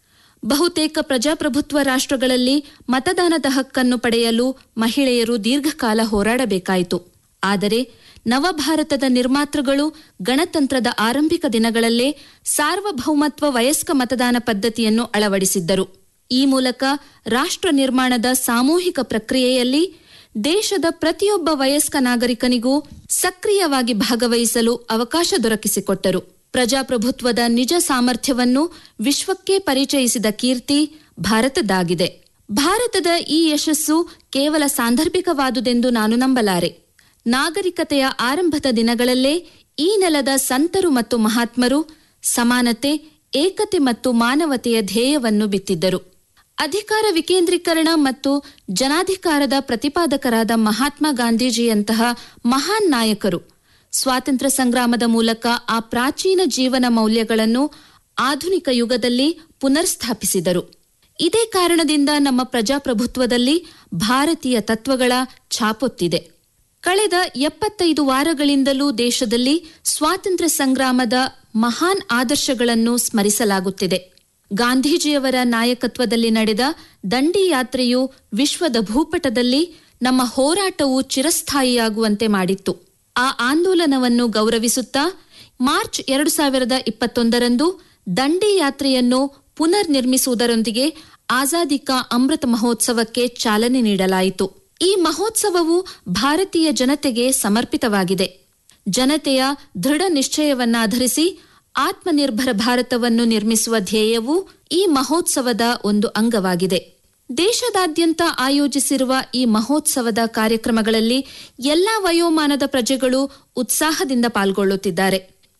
ಬಹುತೇಕ ಪ್ರಜಾಪ್ರಭುತ್ವ ರಾಷ್ಟ್ರಗಳಲ್ಲಿ ಮತದಾನದ ಹಕ್ಕನ್ನು ಪಡೆಯಲು ಮಹಿಳೆಯರು ದೀರ್ಘಕಾಲ ಹೋರಾಡಬೇಕಾಯಿತು ಆದರೆ ನವಭಾರತದ ನಿರ್ಮಾತೃಗಳು ಗಣತಂತ್ರದ ಆರಂಭಿಕ ದಿನಗಳಲ್ಲೇ ಸಾರ್ವಭೌಮತ್ವ ವಯಸ್ಕ ಮತದಾನ ಪದ್ಧತಿಯನ್ನು ಅಳವಡಿಸಿದ್ದರು ಈ ಮೂಲಕ ರಾಷ್ಟ್ರ ನಿರ್ಮಾಣದ ಸಾಮೂಹಿಕ ಪ್ರಕ್ರಿಯೆಯಲ್ಲಿ ದೇಶದ ಪ್ರತಿಯೊಬ್ಬ ವಯಸ್ಕ ನಾಗರಿಕನಿಗೂ ಸಕ್ರಿಯವಾಗಿ ಭಾಗವಹಿಸಲು ಅವಕಾಶ ದೊರಕಿಸಿಕೊಟ್ಟರು ಪ್ರಜಾಪ್ರಭುತ್ವದ ನಿಜ ಸಾಮರ್ಥ್ಯವನ್ನು ವಿಶ್ವಕ್ಕೆ ಪರಿಚಯಿಸಿದ ಕೀರ್ತಿ ಭಾರತದ್ದಾಗಿದೆ ಭಾರತದ ಈ ಯಶಸ್ಸು ಕೇವಲ ಸಾಂದರ್ಭಿಕವಾದುದೆಂದು ನಾನು ನಂಬಲಾರೆ ನಾಗರಿಕತೆಯ ಆರಂಭದ ದಿನಗಳಲ್ಲೇ ಈ ನೆಲದ ಸಂತರು ಮತ್ತು ಮಹಾತ್ಮರು ಸಮಾನತೆ ಏಕತೆ ಮತ್ತು ಮಾನವತೆಯ ಧ್ಯೇಯವನ್ನು ಬಿತ್ತಿದ್ದರು ಅಧಿಕಾರ ವಿಕೇಂದ್ರೀಕರಣ ಮತ್ತು ಜನಾಧಿಕಾರದ ಪ್ರತಿಪಾದಕರಾದ ಮಹಾತ್ಮ ಗಾಂಧೀಜಿಯಂತಹ ಮಹಾನ್ ನಾಯಕರು ಸ್ವಾತಂತ್ರ್ಯ ಸಂಗ್ರಾಮದ ಮೂಲಕ ಆ ಪ್ರಾಚೀನ ಜೀವನ ಮೌಲ್ಯಗಳನ್ನು ಆಧುನಿಕ ಯುಗದಲ್ಲಿ ಪುನರ್ಸ್ಥಾಪಿಸಿದರು ಇದೇ ಕಾರಣದಿಂದ ನಮ್ಮ ಪ್ರಜಾಪ್ರಭುತ್ವದಲ್ಲಿ ಭಾರತೀಯ ತತ್ವಗಳ ಛಾಪೊತ್ತಿದೆ ಕಳೆದ ಎಪ್ಪತ್ತೈದು ವಾರಗಳಿಂದಲೂ ದೇಶದಲ್ಲಿ ಸ್ವಾತಂತ್ರ್ಯ ಸಂಗ್ರಾಮದ ಮಹಾನ್ ಆದರ್ಶಗಳನ್ನು ಸ್ಮರಿಸಲಾಗುತ್ತಿದೆ ಗಾಂಧೀಜಿಯವರ ನಾಯಕತ್ವದಲ್ಲಿ ನಡೆದ ದಂಡಿ ಯಾತ್ರೆಯು ವಿಶ್ವದ ಭೂಪಟದಲ್ಲಿ ನಮ್ಮ ಹೋರಾಟವು ಚಿರಸ್ಥಾಯಿಯಾಗುವಂತೆ ಮಾಡಿತ್ತು ಆ ಆಂದೋಲನವನ್ನು ಗೌರವಿಸುತ್ತಾ ಮಾರ್ಚ್ ಎರಡು ಸಾವಿರದ ಇಪ್ಪತ್ತೊಂದರಂದು ದಂಡಿ ಯಾತ್ರೆಯನ್ನು ಪುನರ್ ನಿರ್ಮಿಸುವುದರೊಂದಿಗೆ ಆಜಾದಿ ಕಾ ಅಮೃತ ಮಹೋತ್ಸವಕ್ಕೆ ಚಾಲನೆ ನೀಡಲಾಯಿತು ಈ ಮಹೋತ್ಸವವು ಭಾರತೀಯ ಜನತೆಗೆ ಸಮರ್ಪಿತವಾಗಿದೆ ಜನತೆಯ ದೃಢ ನಿಶ್ಚಯವನ್ನಾಧರಿಸಿ ಆತ್ಮನಿರ್ಭರ ಭಾರತವನ್ನು ನಿರ್ಮಿಸುವ ಧ್ಯೇಯವು ಈ ಮಹೋತ್ಸವದ ಒಂದು ಅಂಗವಾಗಿದೆ ದೇಶದಾದ್ಯಂತ ಆಯೋಜಿಸಿರುವ ಈ ಮಹೋತ್ಸವದ ಕಾರ್ಯಕ್ರಮಗಳಲ್ಲಿ ಎಲ್ಲಾ ವಯೋಮಾನದ ಪ್ರಜೆಗಳು ಉತ್ಸಾಹದಿಂದ ಪಾಲ್ಗೊಳ್ಳುತ್ತಿದ್ದಾರೆ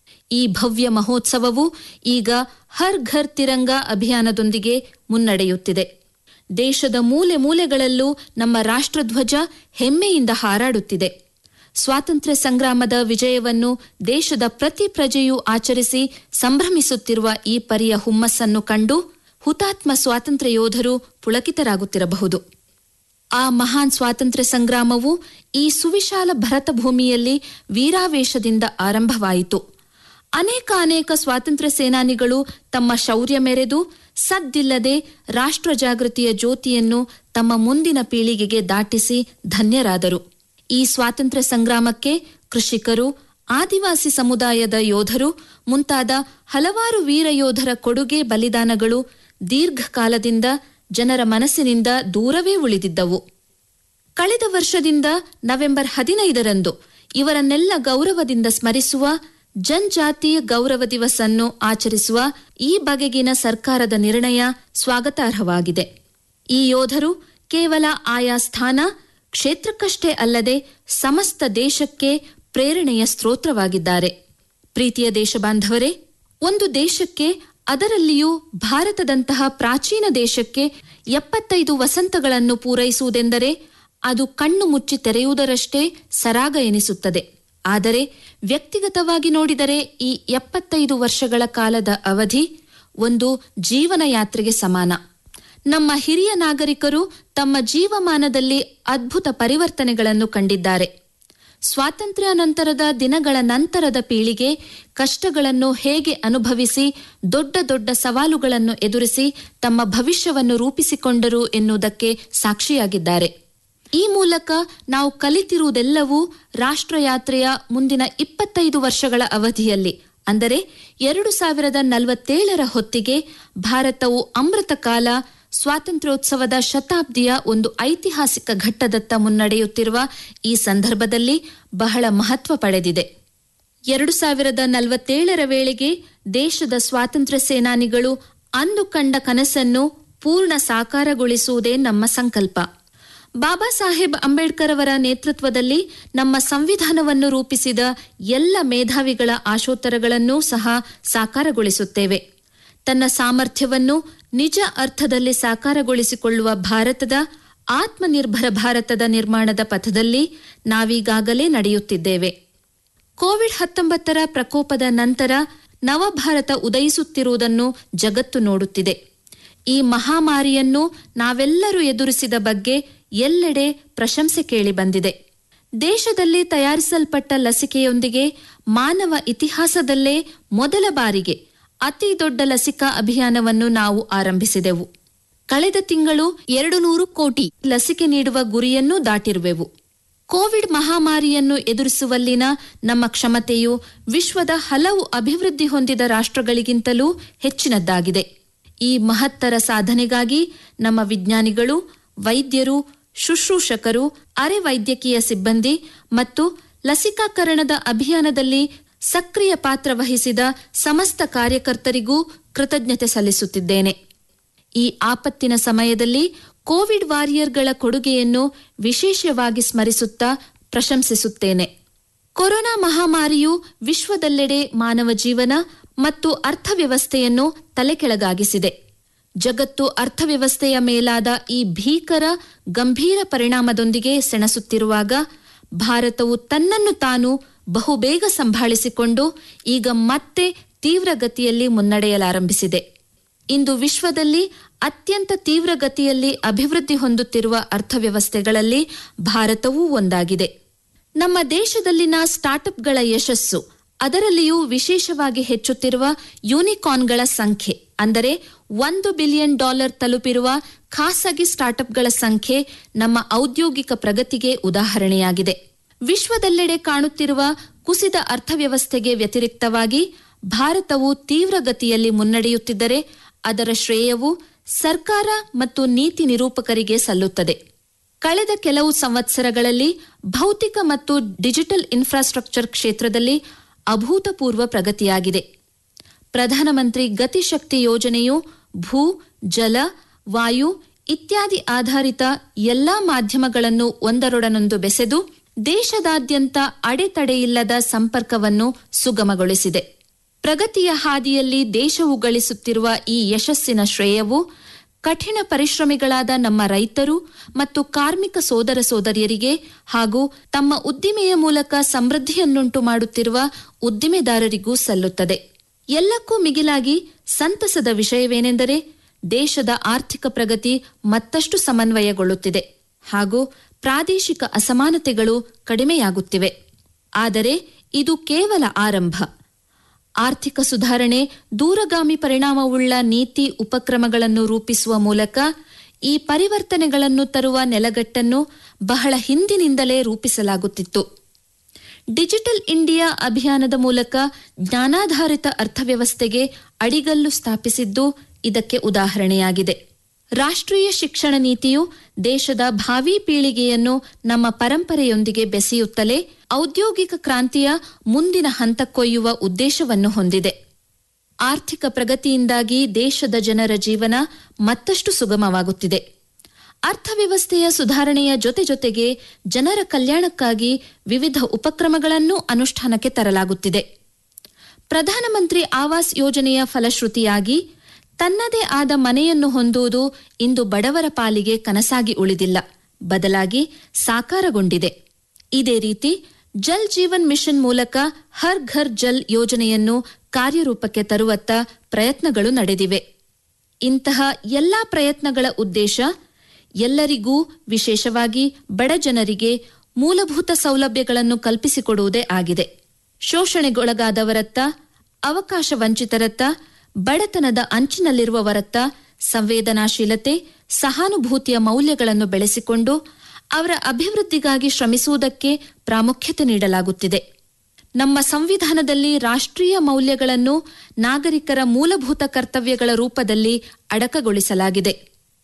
ಈ ಭವ್ಯ ಮಹೋತ್ಸವವು ಈಗ ಹರ್ ಘರ್ ತಿರಂಗ ಅಭಿಯಾನದೊಂದಿಗೆ ಮುನ್ನಡೆಯುತ್ತಿದೆ ದೇಶದ ಮೂಲೆ ಮೂಲೆಗಳಲ್ಲೂ ನಮ್ಮ ರಾಷ್ಟ್ರಧ್ವಜ ಹೆಮ್ಮೆಯಿಂದ ಹಾರಾಡುತ್ತಿದೆ ಸ್ವಾತಂತ್ರ್ಯ ಸಂಗ್ರಾಮದ ವಿಜಯವನ್ನು ದೇಶದ ಪ್ರತಿ ಪ್ರಜೆಯೂ ಆಚರಿಸಿ ಸಂಭ್ರಮಿಸುತ್ತಿರುವ ಈ ಪರಿಯ ಹುಮ್ಮಸ್ಸನ್ನು ಕಂಡು ಹುತಾತ್ಮ ಸ್ವಾತಂತ್ರ್ಯ ಯೋಧರು ಪುಳಕಿತರಾಗುತ್ತಿರಬಹುದು ಆ ಮಹಾನ್ ಸ್ವಾತಂತ್ರ್ಯ ಸಂಗ್ರಾಮವು ಈ ಸುವಿಶಾಲ ಭರತ ಭೂಮಿಯಲ್ಲಿ ವೀರಾವೇಶದಿಂದ ಆರಂಭವಾಯಿತು ಅನೇಕ ಅನೇಕ ಸ್ವಾತಂತ್ರ್ಯ ಸೇನಾನಿಗಳು ತಮ್ಮ ಶೌರ್ಯ ಮೆರೆದು ಸದ್ದಿಲ್ಲದೆ ರಾಷ್ಟ್ರ ಜಾಗೃತಿಯ ಜ್ಯೋತಿಯನ್ನು ತಮ್ಮ ಮುಂದಿನ ಪೀಳಿಗೆಗೆ ದಾಟಿಸಿ ಧನ್ಯರಾದರು ಈ ಸ್ವಾತಂತ್ರ್ಯ ಸಂಗ್ರಾಮಕ್ಕೆ ಕೃಷಿಕರು ಆದಿವಾಸಿ ಸಮುದಾಯದ ಯೋಧರು ಮುಂತಾದ ಹಲವಾರು ವೀರ ಯೋಧರ ಕೊಡುಗೆ ಬಲಿದಾನಗಳು ದೀರ್ಘಕಾಲದಿಂದ ಜನರ ಮನಸ್ಸಿನಿಂದ ದೂರವೇ ಉಳಿದಿದ್ದವು ಕಳೆದ ವರ್ಷದಿಂದ ನವೆಂಬರ್ ಹದಿನೈದರಂದು ಇವರನ್ನೆಲ್ಲ ಗೌರವದಿಂದ ಸ್ಮರಿಸುವ ಜನಜಾತೀಯ ಗೌರವ ದಿವಸ್ ಅನ್ನು ಆಚರಿಸುವ ಈ ಬಗೆಗಿನ ಸರ್ಕಾರದ ನಿರ್ಣಯ ಸ್ವಾಗತಾರ್ಹವಾಗಿದೆ ಈ ಯೋಧರು ಕೇವಲ ಆಯಾ ಸ್ಥಾನ ಕ್ಷೇತ್ರಕ್ಕಷ್ಟೇ ಅಲ್ಲದೆ ಸಮಸ್ತ ದೇಶಕ್ಕೆ ಪ್ರೇರಣೆಯ ಸ್ತೋತ್ರವಾಗಿದ್ದಾರೆ ಪ್ರೀತಿಯ ದೇಶಬಾಂಧವರೇ ಒಂದು ದೇಶಕ್ಕೆ ಅದರಲ್ಲಿಯೂ ಭಾರತದಂತಹ ಪ್ರಾಚೀನ ದೇಶಕ್ಕೆ ಎಪ್ಪತ್ತೈದು ವಸಂತಗಳನ್ನು ಪೂರೈಸುವುದೆಂದರೆ ಅದು ಕಣ್ಣು ಮುಚ್ಚಿ ತೆರೆಯುವುದರಷ್ಟೇ ಸರಾಗ ಎನಿಸುತ್ತದೆ ಆದರೆ ವ್ಯಕ್ತಿಗತವಾಗಿ ನೋಡಿದರೆ ಈ ಎಪ್ಪತ್ತೈದು ವರ್ಷಗಳ ಕಾಲದ ಅವಧಿ ಒಂದು ಜೀವನ ಯಾತ್ರೆಗೆ ಸಮಾನ ನಮ್ಮ ಹಿರಿಯ ನಾಗರಿಕರು ತಮ್ಮ ಜೀವಮಾನದಲ್ಲಿ ಅದ್ಭುತ ಪರಿವರ್ತನೆಗಳನ್ನು ಕಂಡಿದ್ದಾರೆ ಸ್ವಾತಂತ್ರ್ಯ ನಂತರದ ದಿನಗಳ ನಂತರದ ಪೀಳಿಗೆ ಕಷ್ಟಗಳನ್ನು ಹೇಗೆ ಅನುಭವಿಸಿ ದೊಡ್ಡ ದೊಡ್ಡ ಸವಾಲುಗಳನ್ನು ಎದುರಿಸಿ ತಮ್ಮ ಭವಿಷ್ಯವನ್ನು ರೂಪಿಸಿಕೊಂಡರು ಎನ್ನುವುದಕ್ಕೆ ಸಾಕ್ಷಿಯಾಗಿದ್ದಾರೆ ಈ ಮೂಲಕ ನಾವು ಕಲಿತಿರುವುದೆಲ್ಲವೂ ರಾಷ್ಟ್ರಯಾತ್ರೆಯ ಮುಂದಿನ ಇಪ್ಪತ್ತೈದು ವರ್ಷಗಳ ಅವಧಿಯಲ್ಲಿ ಅಂದರೆ ಎರಡು ಸಾವಿರದ ನಲವತ್ತೇಳರ ಹೊತ್ತಿಗೆ ಭಾರತವು ಅಮೃತ ಕಾಲ ಸ್ವಾತಂತ್ರ್ಯೋತ್ಸವದ ಶತಾಬ್ದಿಯ ಒಂದು ಐತಿಹಾಸಿಕ ಘಟ್ಟದತ್ತ ಮುನ್ನಡೆಯುತ್ತಿರುವ ಈ ಸಂದರ್ಭದಲ್ಲಿ ಬಹಳ ಮಹತ್ವ ಪಡೆದಿದೆ ಎರಡು ಸಾವಿರದ ನಲವತ್ತೇಳರ ವೇಳೆಗೆ ದೇಶದ ಸ್ವಾತಂತ್ರ್ಯ ಸೇನಾನಿಗಳು ಅಂದು ಕಂಡ ಕನಸನ್ನು ಪೂರ್ಣ ಸಾಕಾರಗೊಳಿಸುವುದೇ ನಮ್ಮ ಸಂಕಲ್ಪ ಬಾಬಾ ಸಾಹೇಬ್ ಅಂಬೇಡ್ಕರ್ ಅವರ ನೇತೃತ್ವದಲ್ಲಿ ನಮ್ಮ ಸಂವಿಧಾನವನ್ನು ರೂಪಿಸಿದ ಎಲ್ಲ ಮೇಧಾವಿಗಳ ಆಶೋತ್ತರಗಳನ್ನೂ ಸಹ ಸಾಕಾರಗೊಳಿಸುತ್ತೇವೆ ತನ್ನ ಸಾಮರ್ಥ್ಯವನ್ನು ನಿಜ ಅರ್ಥದಲ್ಲಿ ಸಾಕಾರಗೊಳಿಸಿಕೊಳ್ಳುವ ಭಾರತದ ಆತ್ಮನಿರ್ಭರ ಭಾರತದ ನಿರ್ಮಾಣದ ಪಥದಲ್ಲಿ ನಾವೀಗಾಗಲೇ ನಡೆಯುತ್ತಿದ್ದೇವೆ ಕೋವಿಡ್ ಹತ್ತೊಂಬತ್ತರ ಪ್ರಕೋಪದ ನಂತರ ನವಭಾರತ ಉದಯಿಸುತ್ತಿರುವುದನ್ನು ಜಗತ್ತು ನೋಡುತ್ತಿದೆ ಈ ಮಹಾಮಾರಿಯನ್ನು ನಾವೆಲ್ಲರೂ ಎದುರಿಸಿದ ಬಗ್ಗೆ ಎಲ್ಲೆಡೆ ಪ್ರಶಂಸೆ ಕೇಳಿಬಂದಿದೆ ದೇಶದಲ್ಲಿ ತಯಾರಿಸಲ್ಪಟ್ಟ ಲಸಿಕೆಯೊಂದಿಗೆ ಮಾನವ ಇತಿಹಾಸದಲ್ಲೇ ಮೊದಲ ಬಾರಿಗೆ ಅತಿ ದೊಡ್ಡ ಲಸಿಕಾ ಅಭಿಯಾನವನ್ನು ನಾವು ಆರಂಭಿಸಿದೆವು ಕಳೆದ ತಿಂಗಳು ಎರಡು ನೂರು ಕೋಟಿ ಲಸಿಕೆ ನೀಡುವ ಗುರಿಯನ್ನೂ ದಾಟಿರುವೆವು ಕೋವಿಡ್ ಮಹಾಮಾರಿಯನ್ನು ಎದುರಿಸುವಲ್ಲಿನ ನಮ್ಮ ಕ್ಷಮತೆಯು ವಿಶ್ವದ ಹಲವು ಅಭಿವೃದ್ಧಿ ಹೊಂದಿದ ರಾಷ್ಟ್ರಗಳಿಗಿಂತಲೂ ಹೆಚ್ಚಿನದ್ದಾಗಿದೆ ಈ ಮಹತ್ತರ ಸಾಧನೆಗಾಗಿ ನಮ್ಮ ವಿಜ್ಞಾನಿಗಳು ವೈದ್ಯರು ಶುಶ್ರೂಷಕರು ಅರೆ ವೈದ್ಯಕೀಯ ಸಿಬ್ಬಂದಿ ಮತ್ತು ಲಸಿಕಾಕರಣದ ಅಭಿಯಾನದಲ್ಲಿ ಸಕ್ರಿಯ ಪಾತ್ರ ವಹಿಸಿದ ಸಮಸ್ತ ಕಾರ್ಯಕರ್ತರಿಗೂ ಕೃತಜ್ಞತೆ ಸಲ್ಲಿಸುತ್ತಿದ್ದೇನೆ ಈ ಆಪತ್ತಿನ ಸಮಯದಲ್ಲಿ ಕೋವಿಡ್ ವಾರಿಯರ್ಗಳ ಕೊಡುಗೆಯನ್ನು ವಿಶೇಷವಾಗಿ ಸ್ಮರಿಸುತ್ತಾ ಪ್ರಶಂಸಿಸುತ್ತೇನೆ ಕೊರೋನಾ ಮಹಾಮಾರಿಯು ವಿಶ್ವದೆಲ್ಲೆಡೆ ಮಾನವ ಜೀವನ ಮತ್ತು ಅರ್ಥವ್ಯವಸ್ಥೆಯನ್ನು ತಲೆಕೆಳಗಾಗಿಸಿದೆ ಜಗತ್ತು ಅರ್ಥವ್ಯವಸ್ಥೆಯ ಮೇಲಾದ ಈ ಭೀಕರ ಗಂಭೀರ ಪರಿಣಾಮದೊಂದಿಗೆ ಸೆಣಸುತ್ತಿರುವಾಗ ಭಾರತವು ತನ್ನನ್ನು ತಾನು ಬಹುಬೇಗ ಸಂಭಾಳಿಸಿಕೊಂಡು ಈಗ ಮತ್ತೆ ತೀವ್ರಗತಿಯಲ್ಲಿ ಮುನ್ನಡೆಯಲಾರಂಭಿಸಿದೆ ಇಂದು ವಿಶ್ವದಲ್ಲಿ ಅತ್ಯಂತ ತೀವ್ರಗತಿಯಲ್ಲಿ ಅಭಿವೃದ್ಧಿ ಹೊಂದುತ್ತಿರುವ ಅರ್ಥವ್ಯವಸ್ಥೆಗಳಲ್ಲಿ ಭಾರತವೂ ಒಂದಾಗಿದೆ ನಮ್ಮ ದೇಶದಲ್ಲಿನ ಸ್ಟಾರ್ಟ್ಅಪ್ಗಳ ಯಶಸ್ಸು ಅದರಲ್ಲಿಯೂ ವಿಶೇಷವಾಗಿ ಹೆಚ್ಚುತ್ತಿರುವ ಯೂನಿಕಾರ್ನ್ಗಳ ಸಂಖ್ಯೆ ಅಂದರೆ ಒಂದು ಬಿಲಿಯನ್ ಡಾಲರ್ ತಲುಪಿರುವ ಖಾಸಗಿ ಸ್ಟಾರ್ಟ್ಅಪ್ಗಳ ಸಂಖ್ಯೆ ನಮ್ಮ ಔದ್ಯೋಗಿಕ ಪ್ರಗತಿಗೆ ಉದಾಹರಣೆಯಾಗಿದೆ ವಿಶ್ವದೆಲ್ಲೆಡೆ ಕಾಣುತ್ತಿರುವ ಕುಸಿದ ಅರ್ಥವ್ಯವಸ್ಥೆಗೆ ವ್ಯತಿರಿಕ್ತವಾಗಿ ಭಾರತವು ತೀವ್ರಗತಿಯಲ್ಲಿ ಮುನ್ನಡೆಯುತ್ತಿದ್ದರೆ ಅದರ ಶ್ರೇಯವು ಸರ್ಕಾರ ಮತ್ತು ನೀತಿ ನಿರೂಪಕರಿಗೆ ಸಲ್ಲುತ್ತದೆ ಕಳೆದ ಕೆಲವು ಸಂವತ್ಸರಗಳಲ್ಲಿ ಭೌತಿಕ ಮತ್ತು ಡಿಜಿಟಲ್ ಇನ್ಫ್ರಾಸ್ಟ್ರಕ್ಚರ್ ಕ್ಷೇತ್ರದಲ್ಲಿ ಅಭೂತಪೂರ್ವ ಪ್ರಗತಿಯಾಗಿದೆ ಪ್ರಧಾನಮಂತ್ರಿ ಗತಿಶಕ್ತಿ ಯೋಜನೆಯು ಭೂ ಜಲ ವಾಯು ಇತ್ಯಾದಿ ಆಧಾರಿತ ಎಲ್ಲಾ ಮಾಧ್ಯಮಗಳನ್ನು ಒಂದರೊಡನೊಂದು ಬೆಸೆದು ದೇಶದಾದ್ಯಂತ ಅಡೆತಡೆಯಿಲ್ಲದ ಸಂಪರ್ಕವನ್ನು ಸುಗಮಗೊಳಿಸಿದೆ ಪ್ರಗತಿಯ ಹಾದಿಯಲ್ಲಿ ದೇಶವು ಗಳಿಸುತ್ತಿರುವ ಈ ಯಶಸ್ಸಿನ ಶ್ರೇಯವು ಕಠಿಣ ಪರಿಶ್ರಮಿಗಳಾದ ನಮ್ಮ ರೈತರು ಮತ್ತು ಕಾರ್ಮಿಕ ಸೋದರ ಸೋದರಿಯರಿಗೆ ಹಾಗೂ ತಮ್ಮ ಉದ್ದಿಮೆಯ ಮೂಲಕ ಸಮೃದ್ಧಿಯನ್ನುಂಟು ಮಾಡುತ್ತಿರುವ ಉದ್ದಿಮೆದಾರರಿಗೂ ಸಲ್ಲುತ್ತದೆ ಎಲ್ಲಕ್ಕೂ ಮಿಗಿಲಾಗಿ ಸಂತಸದ ವಿಷಯವೇನೆಂದರೆ ದೇಶದ ಆರ್ಥಿಕ ಪ್ರಗತಿ ಮತ್ತಷ್ಟು ಸಮನ್ವಯಗೊಳ್ಳುತ್ತಿದೆ ಹಾಗೂ ಪ್ರಾದೇಶಿಕ ಅಸಮಾನತೆಗಳು ಕಡಿಮೆಯಾಗುತ್ತಿವೆ ಆದರೆ ಇದು ಕೇವಲ ಆರಂಭ ಆರ್ಥಿಕ ಸುಧಾರಣೆ ದೂರಗಾಮಿ ಪರಿಣಾಮವುಳ್ಳ ನೀತಿ ಉಪಕ್ರಮಗಳನ್ನು ರೂಪಿಸುವ ಮೂಲಕ ಈ ಪರಿವರ್ತನೆಗಳನ್ನು ತರುವ ನೆಲಗಟ್ಟನ್ನು ಬಹಳ ಹಿಂದಿನಿಂದಲೇ ರೂಪಿಸಲಾಗುತ್ತಿತ್ತು ಡಿಜಿಟಲ್ ಇಂಡಿಯಾ ಅಭಿಯಾನದ ಮೂಲಕ ಜ್ಞಾನಾಧಾರಿತ ಅರ್ಥವ್ಯವಸ್ಥೆಗೆ ಅಡಿಗಲ್ಲು ಸ್ಥಾಪಿಸಿದ್ದು ಇದಕ್ಕೆ ಉದಾಹರಣೆಯಾಗಿದೆ ರಾಷ್ಟ್ರೀಯ ಶಿಕ್ಷಣ ನೀತಿಯು ದೇಶದ ಭಾವಿ ಪೀಳಿಗೆಯನ್ನು ನಮ್ಮ ಪರಂಪರೆಯೊಂದಿಗೆ ಬೆಸೆಯುತ್ತಲೇ ಔದ್ಯೋಗಿಕ ಕ್ರಾಂತಿಯ ಮುಂದಿನ ಹಂತಕ್ಕೊಯ್ಯುವ ಉದ್ದೇಶವನ್ನು ಹೊಂದಿದೆ ಆರ್ಥಿಕ ಪ್ರಗತಿಯಿಂದಾಗಿ ದೇಶದ ಜನರ ಜೀವನ ಮತ್ತಷ್ಟು ಸುಗಮವಾಗುತ್ತಿದೆ ಅರ್ಥವ್ಯವಸ್ಥೆಯ ಸುಧಾರಣೆಯ ಜೊತೆ ಜೊತೆಗೆ ಜನರ ಕಲ್ಯಾಣಕ್ಕಾಗಿ ವಿವಿಧ ಉಪಕ್ರಮಗಳನ್ನು ಅನುಷ್ಠಾನಕ್ಕೆ ತರಲಾಗುತ್ತಿದೆ ಪ್ರಧಾನಮಂತ್ರಿ ಆವಾಸ್ ಯೋಜನೆಯ ಫಲಶ್ರುತಿಯಾಗಿ ತನ್ನದೇ ಆದ ಮನೆಯನ್ನು ಹೊಂದುವುದು ಇಂದು ಬಡವರ ಪಾಲಿಗೆ ಕನಸಾಗಿ ಉಳಿದಿಲ್ಲ ಬದಲಾಗಿ ಸಾಕಾರಗೊಂಡಿದೆ ಇದೇ ರೀತಿ ಜಲ್ ಜೀವನ್ ಮಿಷನ್ ಮೂಲಕ ಹರ್ ಘರ್ ಜಲ್ ಯೋಜನೆಯನ್ನು ಕಾರ್ಯರೂಪಕ್ಕೆ ತರುವತ್ತ ಪ್ರಯತ್ನಗಳು ನಡೆದಿವೆ ಇಂತಹ ಎಲ್ಲಾ ಪ್ರಯತ್ನಗಳ ಉದ್ದೇಶ ಎಲ್ಲರಿಗೂ ವಿಶೇಷವಾಗಿ ಬಡ ಜನರಿಗೆ ಮೂಲಭೂತ ಸೌಲಭ್ಯಗಳನ್ನು ಕಲ್ಪಿಸಿಕೊಡುವುದೇ ಆಗಿದೆ ಶೋಷಣೆಗೊಳಗಾದವರತ್ತ ಅವಕಾಶ ವಂಚಿತರತ್ತ ಬಡತನದ ಅಂಚಿನಲ್ಲಿರುವವರತ್ತ ಸಂವೇದನಾಶೀಲತೆ ಸಹಾನುಭೂತಿಯ ಮೌಲ್ಯಗಳನ್ನು ಬೆಳೆಸಿಕೊಂಡು ಅವರ ಅಭಿವೃದ್ಧಿಗಾಗಿ ಶ್ರಮಿಸುವುದಕ್ಕೆ ಪ್ರಾಮುಖ್ಯತೆ ನೀಡಲಾಗುತ್ತಿದೆ ನಮ್ಮ ಸಂವಿಧಾನದಲ್ಲಿ ರಾಷ್ಟ್ರೀಯ ಮೌಲ್ಯಗಳನ್ನು ನಾಗರಿಕರ ಮೂಲಭೂತ ಕರ್ತವ್ಯಗಳ ರೂಪದಲ್ಲಿ ಅಡಕಗೊಳಿಸಲಾಗಿದೆ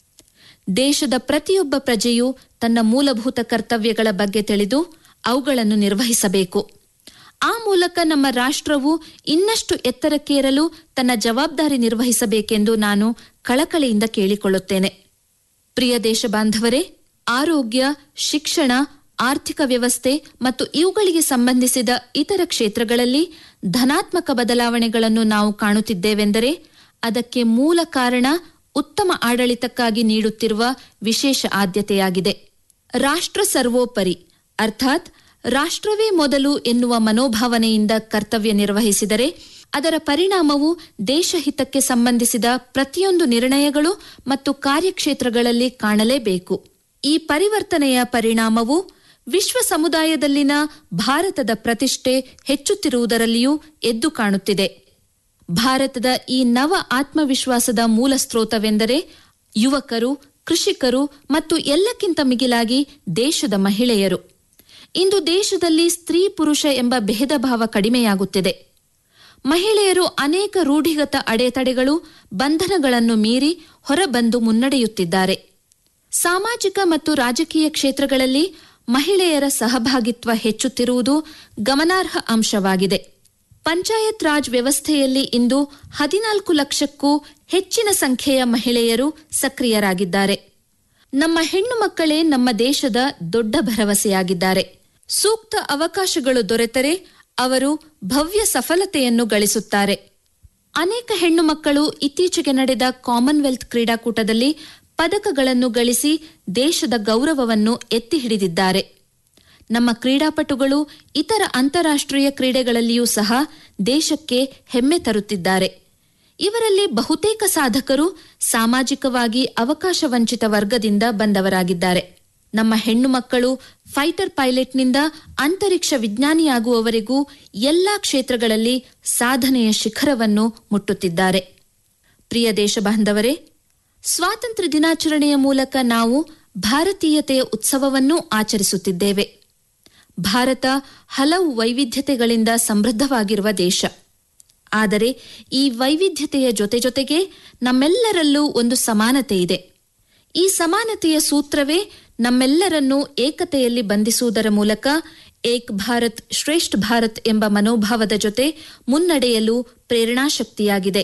ದೇಶದ ಪ್ರತಿಯೊಬ್ಬ ಪ್ರಜೆಯು ತನ್ನ ಮೂಲಭೂತ ಕರ್ತವ್ಯಗಳ ಬಗ್ಗೆ ತಿಳಿದು ಅವುಗಳನ್ನು ನಿರ್ವಹಿಸಬೇಕು ಆ ಮೂಲಕ ನಮ್ಮ ರಾಷ್ಟ್ರವು ಇನ್ನಷ್ಟು ಎತ್ತರಕ್ಕೇರಲು ತನ್ನ ಜವಾಬ್ದಾರಿ ನಿರ್ವಹಿಸಬೇಕೆಂದು ನಾನು ಕಳಕಳಿಯಿಂದ ಕೇಳಿಕೊಳ್ಳುತ್ತೇನೆ ಪ್ರಿಯ ದೇಶ ಬಾಂಧವರೇ ಆರೋಗ್ಯ ಶಿಕ್ಷಣ ಆರ್ಥಿಕ ವ್ಯವಸ್ಥೆ ಮತ್ತು ಇವುಗಳಿಗೆ ಸಂಬಂಧಿಸಿದ ಇತರ ಕ್ಷೇತ್ರಗಳಲ್ಲಿ ಧನಾತ್ಮಕ ಬದಲಾವಣೆಗಳನ್ನು ನಾವು ಕಾಣುತ್ತಿದ್ದೇವೆಂದರೆ ಅದಕ್ಕೆ ಮೂಲ ಕಾರಣ ಉತ್ತಮ ಆಡಳಿತಕ್ಕಾಗಿ ನೀಡುತ್ತಿರುವ ವಿಶೇಷ ಆದ್ಯತೆಯಾಗಿದೆ ರಾಷ್ಟ್ರ ಸರ್ವೋಪರಿ ಅರ್ಥಾತ್ ರಾಷ್ಟ್ರವೇ ಮೊದಲು ಎನ್ನುವ ಮನೋಭಾವನೆಯಿಂದ ಕರ್ತವ್ಯ ನಿರ್ವಹಿಸಿದರೆ ಅದರ ಪರಿಣಾಮವು ದೇಶಹಿತಕ್ಕೆ ಸಂಬಂಧಿಸಿದ ಪ್ರತಿಯೊಂದು ನಿರ್ಣಯಗಳು ಮತ್ತು ಕಾರ್ಯಕ್ಷೇತ್ರಗಳಲ್ಲಿ ಕಾಣಲೇಬೇಕು ಈ ಪರಿವರ್ತನೆಯ ಪರಿಣಾಮವು ವಿಶ್ವ ಸಮುದಾಯದಲ್ಲಿನ ಭಾರತದ ಪ್ರತಿಷ್ಠೆ ಹೆಚ್ಚುತ್ತಿರುವುದರಲ್ಲಿಯೂ ಎದ್ದು ಕಾಣುತ್ತಿದೆ ಭಾರತದ ಈ ನವ ಆತ್ಮವಿಶ್ವಾಸದ ಮೂಲ ಸ್ರೋತವೆಂದರೆ ಯುವಕರು ಕೃಷಿಕರು ಮತ್ತು ಎಲ್ಲಕ್ಕಿಂತ ಮಿಗಿಲಾಗಿ ದೇಶದ ಮಹಿಳೆಯರು ಇಂದು ದೇಶದಲ್ಲಿ ಸ್ತ್ರೀ ಪುರುಷ ಎಂಬ ಭೇದ ಭಾವ ಕಡಿಮೆಯಾಗುತ್ತಿದೆ ಮಹಿಳೆಯರು ಅನೇಕ ರೂಢಿಗತ ಅಡೆತಡೆಗಳು ಬಂಧನಗಳನ್ನು ಮೀರಿ ಹೊರಬಂದು ಮುನ್ನಡೆಯುತ್ತಿದ್ದಾರೆ ಸಾಮಾಜಿಕ ಮತ್ತು ರಾಜಕೀಯ ಕ್ಷೇತ್ರಗಳಲ್ಲಿ ಮಹಿಳೆಯರ ಸಹಭಾಗಿತ್ವ ಹೆಚ್ಚುತ್ತಿರುವುದು ಗಮನಾರ್ಹ ಅಂಶವಾಗಿದೆ ಪಂಚಾಯತ್ ರಾಜ್ ವ್ಯವಸ್ಥೆಯಲ್ಲಿ ಇಂದು ಹದಿನಾಲ್ಕು ಲಕ್ಷಕ್ಕೂ ಹೆಚ್ಚಿನ ಸಂಖ್ಯೆಯ ಮಹಿಳೆಯರು ಸಕ್ರಿಯರಾಗಿದ್ದಾರೆ ನಮ್ಮ ಹೆಣ್ಣು ಮಕ್ಕಳೇ ನಮ್ಮ ದೇಶದ ದೊಡ್ಡ ಭರವಸೆಯಾಗಿದ್ದಾರೆ ಸೂಕ್ತ ಅವಕಾಶಗಳು ದೊರೆತರೆ ಅವರು ಭವ್ಯ ಸಫಲತೆಯನ್ನು ಗಳಿಸುತ್ತಾರೆ ಅನೇಕ ಹೆಣ್ಣು ಮಕ್ಕಳು ಇತ್ತೀಚೆಗೆ ನಡೆದ ಕಾಮನ್ವೆಲ್ತ್ ಕ್ರೀಡಾಕೂಟದಲ್ಲಿ ಪದಕಗಳನ್ನು ಗಳಿಸಿ ದೇಶದ ಗೌರವವನ್ನು ಎತ್ತಿ ಹಿಡಿದಿದ್ದಾರೆ ನಮ್ಮ ಕ್ರೀಡಾಪಟುಗಳು ಇತರ ಅಂತಾರಾಷ್ಟ್ರೀಯ ಕ್ರೀಡೆಗಳಲ್ಲಿಯೂ ಸಹ ದೇಶಕ್ಕೆ ಹೆಮ್ಮೆ ತರುತ್ತಿದ್ದಾರೆ ಇವರಲ್ಲಿ ಬಹುತೇಕ ಸಾಧಕರು ಸಾಮಾಜಿಕವಾಗಿ ಅವಕಾಶ ವಂಚಿತ ವರ್ಗದಿಂದ ಬಂದವರಾಗಿದ್ದಾರೆ ನಮ್ಮ ಹೆಣ್ಣು ಮಕ್ಕಳು ಫೈಟರ್ ಪೈಲಟ್ನಿಂದ ಅಂತರಿಕ್ಷ ವಿಜ್ಞಾನಿಯಾಗುವವರೆಗೂ ಎಲ್ಲಾ ಕ್ಷೇತ್ರಗಳಲ್ಲಿ ಸಾಧನೆಯ ಶಿಖರವನ್ನು ಮುಟ್ಟುತ್ತಿದ್ದಾರೆ ಪ್ರಿಯ ದೇಶ ಬಾಂಧವರೇ ಸ್ವಾತಂತ್ರ್ಯ ದಿನಾಚರಣೆಯ ಮೂಲಕ ನಾವು ಭಾರತೀಯತೆಯ ಉತ್ಸವವನ್ನೂ ಆಚರಿಸುತ್ತಿದ್ದೇವೆ ಭಾರತ ಹಲವು ವೈವಿಧ್ಯತೆಗಳಿಂದ ಸಮೃದ್ಧವಾಗಿರುವ ದೇಶ ಆದರೆ ಈ ವೈವಿಧ್ಯತೆಯ ಜೊತೆ ಜೊತೆಗೆ ನಮ್ಮೆಲ್ಲರಲ್ಲೂ ಒಂದು ಸಮಾನತೆ ಇದೆ ಈ ಸಮಾನತೆಯ ಸೂತ್ರವೇ ನಮ್ಮೆಲ್ಲರನ್ನೂ ಏಕತೆಯಲ್ಲಿ ಬಂಧಿಸುವುದರ ಮೂಲಕ ಏಕ್ ಭಾರತ್ ಶ್ರೇಷ್ಠ ಭಾರತ್ ಎಂಬ ಮನೋಭಾವದ ಜೊತೆ ಮುನ್ನಡೆಯಲು ಪ್ರೇರಣಾಶಕ್ತಿಯಾಗಿದೆ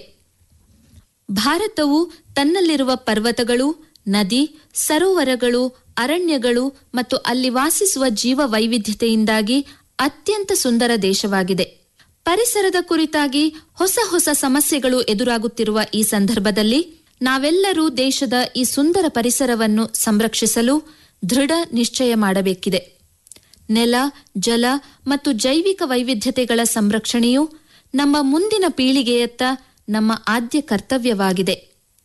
ಭಾರತವು ತನ್ನಲ್ಲಿರುವ ಪರ್ವತಗಳು ನದಿ ಸರೋವರಗಳು ಅರಣ್ಯಗಳು ಮತ್ತು ಅಲ್ಲಿ ವಾಸಿಸುವ ಜೀವ ವೈವಿಧ್ಯತೆಯಿಂದಾಗಿ ಅತ್ಯಂತ ಸುಂದರ ದೇಶವಾಗಿದೆ ಪರಿಸರದ ಕುರಿತಾಗಿ ಹೊಸ ಹೊಸ ಸಮಸ್ಯೆಗಳು ಎದುರಾಗುತ್ತಿರುವ ಈ ಸಂದರ್ಭದಲ್ಲಿ ನಾವೆಲ್ಲರೂ ದೇಶದ ಈ ಸುಂದರ ಪರಿಸರವನ್ನು ಸಂರಕ್ಷಿಸಲು ದೃಢ ನಿಶ್ಚಯ ಮಾಡಬೇಕಿದೆ ನೆಲ ಜಲ ಮತ್ತು ಜೈವಿಕ ವೈವಿಧ್ಯತೆಗಳ ಸಂರಕ್ಷಣೆಯು ನಮ್ಮ ಮುಂದಿನ ಪೀಳಿಗೆಯತ್ತ ನಮ್ಮ ಆದ್ಯ ಕರ್ತವ್ಯವಾಗಿದೆ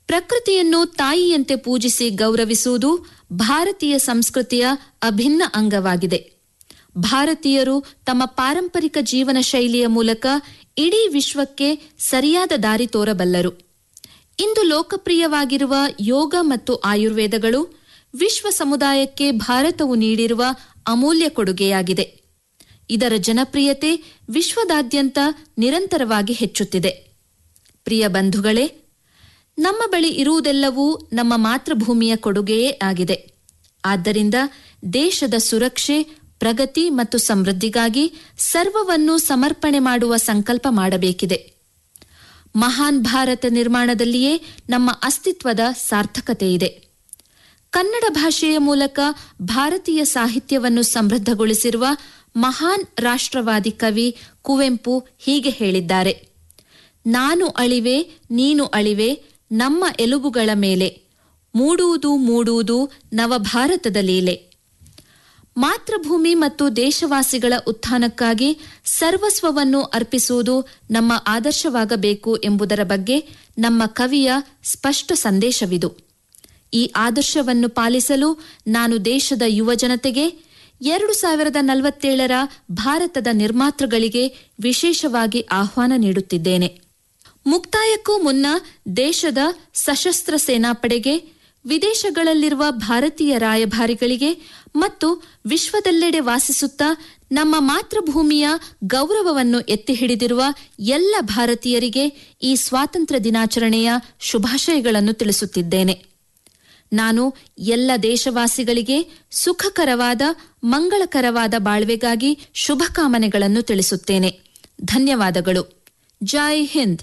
ಪ್ರಕೃತಿಯನ್ನು ತಾಯಿಯಂತೆ ಪೂಜಿಸಿ ಗೌರವಿಸುವುದು ಭಾರತೀಯ ಸಂಸ್ಕೃತಿಯ ಅಭಿನ್ನ ಅಂಗವಾಗಿದೆ ಭಾರತೀಯರು ತಮ್ಮ ಪಾರಂಪರಿಕ ಜೀವನ ಶೈಲಿಯ ಮೂಲಕ ಇಡೀ ವಿಶ್ವಕ್ಕೆ ಸರಿಯಾದ ದಾರಿ ತೋರಬಲ್ಲರು ಇಂದು ಲೋಕಪ್ರಿಯವಾಗಿರುವ ಯೋಗ ಮತ್ತು ಆಯುರ್ವೇದಗಳು ವಿಶ್ವ ಸಮುದಾಯಕ್ಕೆ ಭಾರತವು ನೀಡಿರುವ ಅಮೂಲ್ಯ ಕೊಡುಗೆಯಾಗಿದೆ ಇದರ ಜನಪ್ರಿಯತೆ ವಿಶ್ವದಾದ್ಯಂತ ನಿರಂತರವಾಗಿ ಹೆಚ್ಚುತ್ತಿದೆ ಪ್ರಿಯ ಬಂಧುಗಳೇ ನಮ್ಮ ಬಳಿ ಇರುವುದೆಲ್ಲವೂ ನಮ್ಮ ಮಾತೃಭೂಮಿಯ ಕೊಡುಗೆಯೇ ಆಗಿದೆ ಆದ್ದರಿಂದ ದೇಶದ ಸುರಕ್ಷೆ ಪ್ರಗತಿ ಮತ್ತು ಸಮೃದ್ಧಿಗಾಗಿ ಸರ್ವವನ್ನು ಸಮರ್ಪಣೆ ಮಾಡುವ ಸಂಕಲ್ಪ ಮಾಡಬೇಕಿದೆ ಮಹಾನ್ ಭಾರತ ನಿರ್ಮಾಣದಲ್ಲಿಯೇ ನಮ್ಮ ಅಸ್ತಿತ್ವದ ಸಾರ್ಥಕತೆ ಇದೆ ಕನ್ನಡ ಭಾಷೆಯ ಮೂಲಕ ಭಾರತೀಯ ಸಾಹಿತ್ಯವನ್ನು ಸಮೃದ್ಧಗೊಳಿಸಿರುವ ಮಹಾನ್ ರಾಷ್ಟ್ರವಾದಿ ಕವಿ ಕುವೆಂಪು ಹೀಗೆ ಹೇಳಿದ್ದಾರೆ ನಾನು ಅಳಿವೆ ನೀನು ಅಳಿವೆ ನಮ್ಮ ಎಲುಬುಗಳ ಮೇಲೆ ಮೂಡುವುದು ಮೂಡುವುದು ನವಭಾರತದ ಲೀಲೆ ಮಾತೃಭೂಮಿ ಮತ್ತು ದೇಶವಾಸಿಗಳ ಉತ್ಥಾನಕ್ಕಾಗಿ ಸರ್ವಸ್ವವನ್ನು ಅರ್ಪಿಸುವುದು ನಮ್ಮ ಆದರ್ಶವಾಗಬೇಕು ಎಂಬುದರ ಬಗ್ಗೆ ನಮ್ಮ ಕವಿಯ ಸ್ಪಷ್ಟ ಸಂದೇಶವಿದು ಈ ಆದರ್ಶವನ್ನು ಪಾಲಿಸಲು ನಾನು ದೇಶದ ಯುವಜನತೆಗೆ ಎರಡು ಸಾವಿರದ ನಲವತ್ತೇಳರ ಭಾರತದ ನಿರ್ಮಾತೃಗಳಿಗೆ ವಿಶೇಷವಾಗಿ ಆಹ್ವಾನ ನೀಡುತ್ತಿದ್ದೇನೆ ಮುಕ್ತಾಯಕ್ಕೂ ಮುನ್ನ ದೇಶದ ಸಶಸ್ತ್ರ ಸೇನಾಪಡೆಗೆ ವಿದೇಶಗಳಲ್ಲಿರುವ ಭಾರತೀಯ ರಾಯಭಾರಿಗಳಿಗೆ ಮತ್ತು ವಿಶ್ವದೆಲ್ಲೆಡೆ ವಾಸಿಸುತ್ತಾ ನಮ್ಮ ಮಾತೃಭೂಮಿಯ ಗೌರವವನ್ನು ಎತ್ತಿ ಹಿಡಿದಿರುವ ಎಲ್ಲ ಭಾರತೀಯರಿಗೆ ಈ ಸ್ವಾತಂತ್ರ್ಯ ದಿನಾಚರಣೆಯ ಶುಭಾಶಯಗಳನ್ನು ತಿಳಿಸುತ್ತಿದ್ದೇನೆ ನಾನು ಎಲ್ಲ ದೇಶವಾಸಿಗಳಿಗೆ ಸುಖಕರವಾದ ಮಂಗಳಕರವಾದ ಬಾಳ್ವೆಗಾಗಿ ಶುಭಕಾಮನೆಗಳನ್ನು ತಿಳಿಸುತ್ತೇನೆ ಧನ್ಯವಾದಗಳು ಜೈ ಹಿಂದ್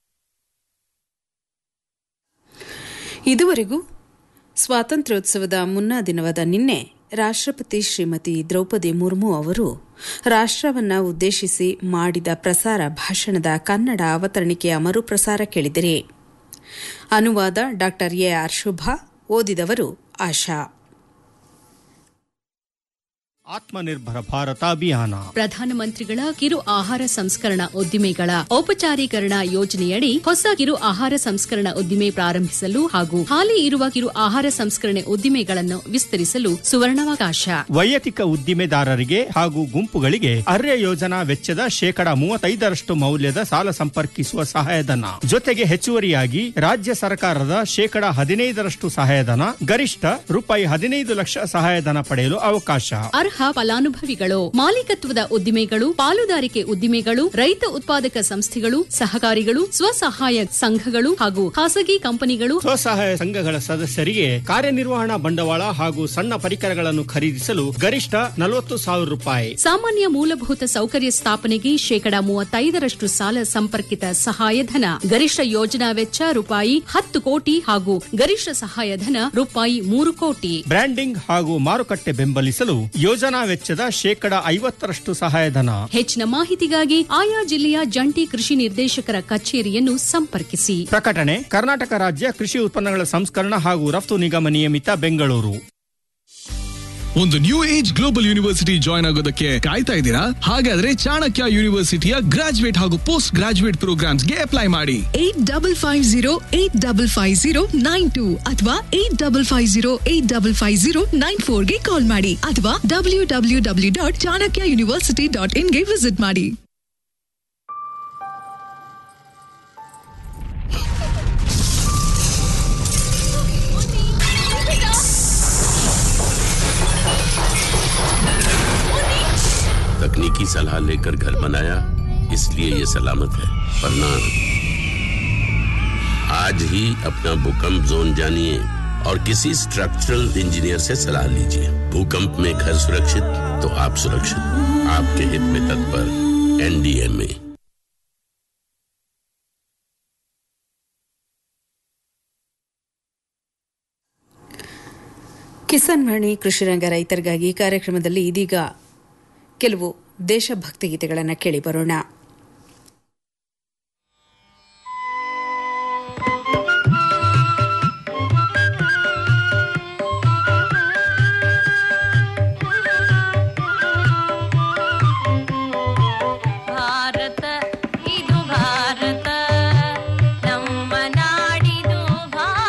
ಇದುವರೆಗೂ ಸ್ವಾತಂತ್ರ್ಯೋತ್ಸವದ ಮುನ್ನಾ ದಿನವಾದ ನಿನ್ನೆ ರಾಷ್ಟ್ರಪತಿ ಶ್ರೀಮತಿ ದ್ರೌಪದಿ ಮುರ್ಮು ಅವರು ರಾಷ್ಟ್ರವನ್ನ ಉದ್ದೇಶಿಸಿ ಮಾಡಿದ ಪ್ರಸಾರ ಭಾಷಣದ ಕನ್ನಡ ಅವತರಣಿಕೆಯ ಮರುಪ್ರಸಾರ ಕೇಳಿದಿರಿ ಅನುವಾದ ಡಾ ಎಆರ್ ಶುಭಾ ಓದಿದವರು ಆಶಾ ಆತ್ಮನಿರ್ಭರ ಭಾರತ ಅಭಿಯಾನ ಪ್ರಧಾನಮಂತ್ರಿಗಳ ಕಿರು ಆಹಾರ ಸಂಸ್ಕರಣಾ ಉದ್ದಿಮೆಗಳ ಔಪಚಾರೀಕರಣ ಯೋಜನೆಯಡಿ ಹೊಸ ಕಿರು ಆಹಾರ ಸಂಸ್ಕರಣಾ ಉದ್ದಿಮೆ ಪ್ರಾರಂಭಿಸಲು ಹಾಗೂ ಹಾಲಿ ಇರುವ ಕಿರು ಆಹಾರ ಸಂಸ್ಕರಣೆ ಉದ್ದಿಮೆಗಳನ್ನು ವಿಸ್ತರಿಸಲು ಸುವರ್ಣಾವಕಾಶ ವೈಯಕ್ತಿಕ ಉದ್ದಿಮೆದಾರರಿಗೆ ಹಾಗೂ ಗುಂಪುಗಳಿಗೆ ಅರ್ಯ ಯೋಜನಾ ವೆಚ್ಚದ ಶೇಕಡ ಮೂವತ್ತೈದರಷ್ಟು ಮೌಲ್ಯದ ಸಾಲ ಸಂಪರ್ಕಿಸುವ ಸಹಾಯಧನ ಜೊತೆಗೆ ಹೆಚ್ಚುವರಿಯಾಗಿ ರಾಜ್ಯ ಸರ್ಕಾರದ ಶೇಕಡ ಹದಿನೈದರಷ್ಟು ಸಹಾಯಧನ ಗರಿಷ್ಠ ರೂಪಾಯಿ ಹದಿನೈದು ಲಕ್ಷ ಸಹಾಯಧನ ಪಡೆಯಲು ಅವಕಾಶ ಅರ್ಹ ಫಲಾನುಭವಿಗಳು ಮಾಲೀಕತ್ವದ ಉದ್ದಿಮೆಗಳು ಪಾಲುದಾರಿಕೆ ಉದ್ದಿಮೆಗಳು ರೈತ ಉತ್ಪಾದಕ ಸಂಸ್ಥೆಗಳು ಸಹಕಾರಿಗಳು ಸ್ವಸಹಾಯ ಸಂಘಗಳು ಹಾಗೂ ಖಾಸಗಿ ಕಂಪನಿಗಳು ಸ್ವಸಹಾಯ ಸಂಘಗಳ ಸದಸ್ಯರಿಗೆ ಕಾರ್ಯನಿರ್ವಹಣಾ ಬಂಡವಾಳ ಹಾಗೂ ಸಣ್ಣ ಪರಿಕರಗಳನ್ನು ಖರೀದಿಸಲು ಗರಿಷ್ಠ ನಲವತ್ತು ಸಾವಿರ ರೂಪಾಯಿ ಸಾಮಾನ್ಯ ಮೂಲಭೂತ ಸೌಕರ್ಯ ಸ್ಥಾಪನೆಗೆ ಶೇಕಡ ಮೂವತ್ತೈದರಷ್ಟು ಸಾಲ ಸಂಪರ್ಕಿತ ಸಹಾಯಧನ ಗರಿಷ್ಠ ಯೋಜನಾ ವೆಚ್ಚ ರೂಪಾಯಿ ಹತ್ತು ಕೋಟಿ ಹಾಗೂ ಗರಿಷ್ಠ ಸಹಾಯಧನ ರೂಪಾಯಿ ಮೂರು ಕೋಟಿ ಬ್ರ್ಯಾಂಡಿಂಗ್ ಹಾಗೂ ಮಾರುಕಟ್ಟೆ ಬೆಂಬಲಿಸಲು ಯೋಜನಾ ವೆಚ್ಚದ ಶೇಕಡ ಐವತ್ತರಷ್ಟು ಸಹಾಯಧನ ಹೆಚ್ಚಿನ ಮಾಹಿತಿಗಾಗಿ ಆಯಾ ಜಿಲ್ಲೆಯ ಜಂಟಿ ಕೃಷಿ ನಿರ್ದೇಶಕರ ಕಚೇರಿಯನ್ನು ಸಂಪರ್ಕಿಸಿ ಪ್ರಕಟಣೆ ಕರ್ನಾಟಕ ರಾಜ್ಯ ಕೃಷಿ ಉತ್ಪನ್ನಗಳ ಸಂಸ್ಕರಣ ಹಾಗೂ ರಫ್ತು ನಿಗಮ ನಿಯಮಿತ ಬೆಂಗಳೂರು ಒಂದು new age global university join ಆಗೋದಕ್ಕೆ ಕಾಯ್ತಾ ಇದ್ದೀರಾ ಹಾಗಾದ್ರೆ ಚಾಣಕ್ಯ ಯೂನಿವರ್ಸಿಟಿಯ ಗ್ರಾಜುಯೇಟ್ ಹಾಗೂ ಪೋಸ್ಟ್ ಗ್ರಾಜುಯೇಟ್ ಪ್ರೋಗ್ರಾಮ್ಸ್ಗೆ ಅಪ್ಲೈ ಮಾಡಿ eight double five zero eight double five zero nine two ಅಥವಾ eight double five zero eight double five zero nine ಫೋರ್ಗೆ ಕಾಲ್ ಮಾಡಿ ಅಥವಾ W W W dot Chanakya university dot ಇನ್ಗೆ ವಿಸಿಟ್ ಮಾಡಿ तकनीकी सलाह लेकर घर बनाया इसलिए ये सलामत है वरना आज ही अपना भूकंप जोन जानिए और किसी स्ट्रक्चरल इंजीनियर से सलाह लीजिए भूकंप में घर सुरक्षित तो आप सुरक्षित आपके हित में तत्पर एनडीएमए ಕಿಸಾನ್ ವಾಣಿ ಕೃಷಿರಂಗ ರೈತರಿಗಾಗಿ ಕಾರ್ಯಕ್ರಮದಲ್ಲಿ ಇದೀಗ ಕೆಲವು ದೇಶಭಕ್ತಿ ಗೀತೆಗಳನ್ನು ಕೇಳಿ ಬರೋಣ ಭಾರತ ಇದು ಭಾರತ ನಮ್ಮ ನಾಡಿದು ಭಾರತ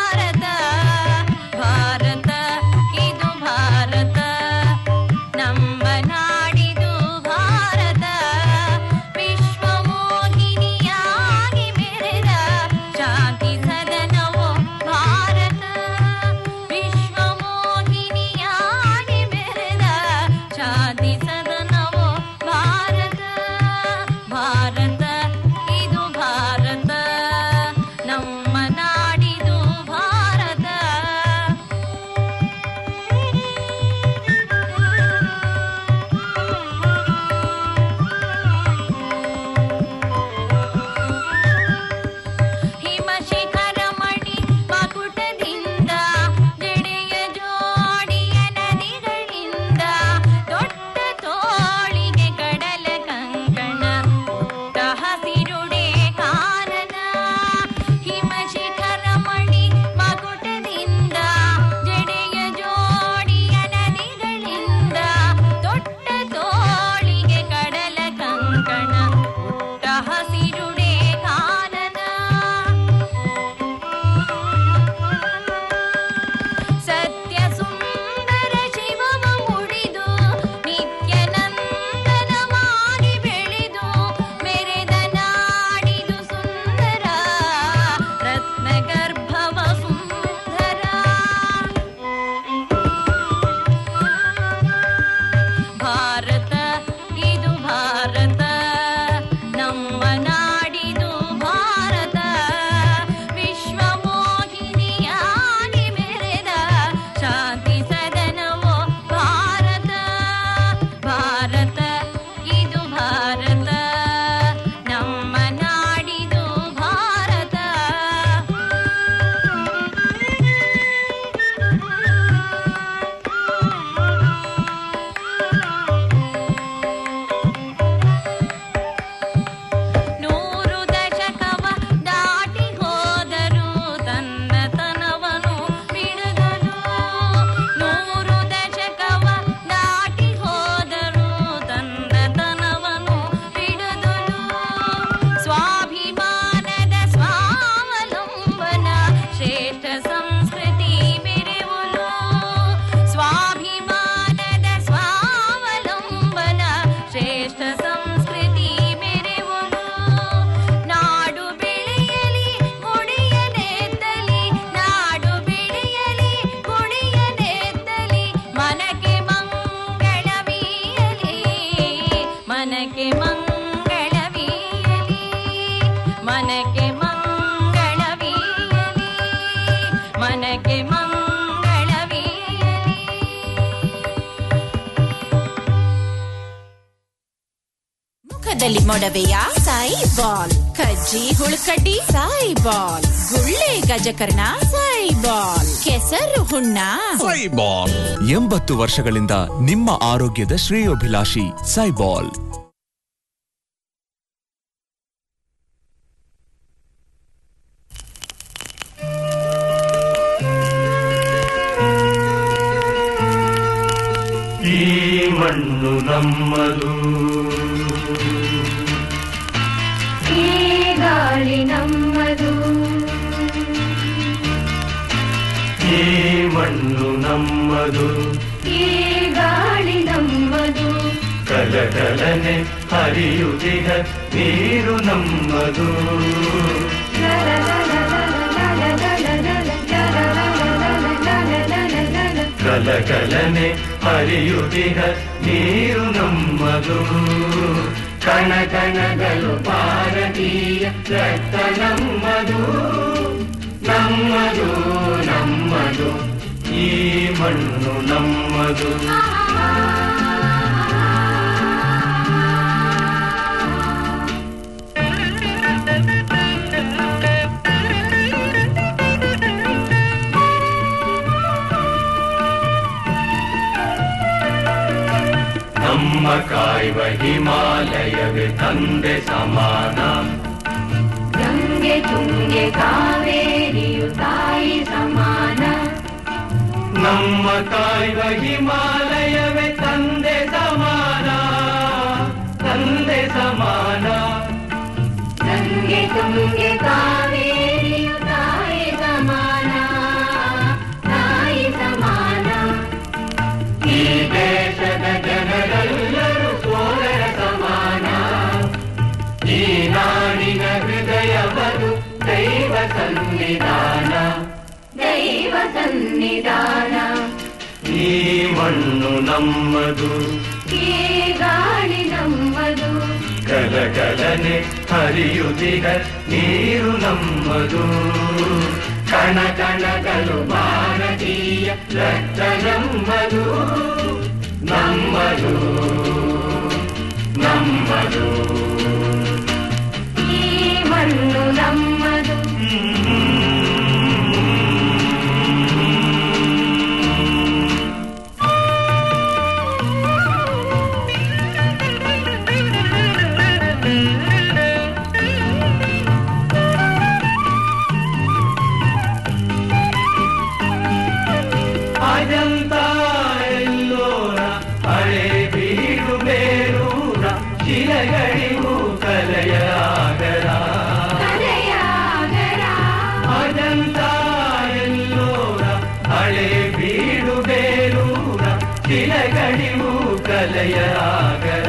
ಮುಖದಲ್ಲಿ ಮೊಡವೆಯ ಸಾಯಿ ಬಾಲ್ ಕಜ್ಜಿ ಹುಳುಕಡ್ಡಿ ಸಾಯಿ ಬಾಲ್ ಗುಳ್ಳೆ ಗಜಕರ್ಣ ಸಾಯಿ ಬಾಲ್ ಕೆಸರು ಹುಣ್ಣ ಸೈಬಾಲ್ ಎಂಬತ್ತು ವರ್ಷಗಳಿಂದ ನಿಮ್ಮ ಆರೋಗ್ಯದ ಶ್ರೇಯೋಭಿಲಾಷಿ ಸೈಬಾಲ್ ಈ ಮಣ್ಣು ನಮ್ಮದು ಈ ಗಾಳಿ ನಮ್ಮದು ಈ ಮಣ್ಣು ನಮ್ಮದು ಈ ಗಾಳಿ ನಮ್ಮದು ಕಲಕಲನೆ ಹರಿಯುತ್ತಿಹ ನೀರು ನಮ್ಮದು ಕಲಕಲನೆ ಹರಿಯುತ್ತಿಹ ನೀರು ನಮ್ಮದು ಕಣ ಕಣಗಳು ಭಾರತೀಯ ರಕ್ತ ನಮ್ಮದು ನಮ್ಮದು ನಮ್ಮದು ಈ ಮಣ್ಣು ನಮ್ಮದು ನಮ್ಮ ಕಾಯುವ ಹಿಮಾಲಯವೇ ತಂದೆ ಸಮಾನ ಗಂಗೆ ತುಂಗೆ ಕಾವೇರಿಯು ತಾಯಿ ಸಮಾನ ನಮ್ಮ ಕಾಯುವ ಹಿಮಾಲಯವೇ ತಂದೆ ಸಮಾನ ತಂದೆ ಸಮಾನ ಗಂಗೆ ತುಂಗೆ ಕಾವೇರಿಯು ತಾಯಿ ಸಮಾನ ತಾಯಿ ಸಮಾನ ಈ ದೇಶದ ಜನರೆಲ್ಲರೂ ಸೋದರ ಸಮಾನ ಈ ನಾಡಿನ ಹೃದಯವರು ದೈವ ಸನ್ನಿಧಾನ ದೈವ ಸನ್ನಿಧಾನ ಈ ಮಣ್ಣು ನಮ್ಮದು ಈ ಗಾಳಿ ನಮ್ಮದು ಕಲಕಲನೆ ಹರಿಯುತ್ತಿಗ ನೀರು ನಮ್ಮದು ಕಣ ಕಣಗಳು ಭಾರತೀಯ ರಕ್ತ ನಮ್ಮದು ನಮ್ಮದು ನಮ್ಮದು ಈ ಮಣ್ಣು ನಮ್ಮದು ಅಜಂತ ಎಲ್ಲೋರ ಹಳೆ ಬೀಡು ಬೇರೂರ ಶಿಲಗಳಿಗೂ ಕಲೆಯ ಆಗರ ಅಜಂತ ಎಲ್ಲೋರ ಹಳೆ ಬೀಡು ಬೇರೂರ ಶಿಲಗಳಿಗೂ ಕಲೆಯ ಆಗರ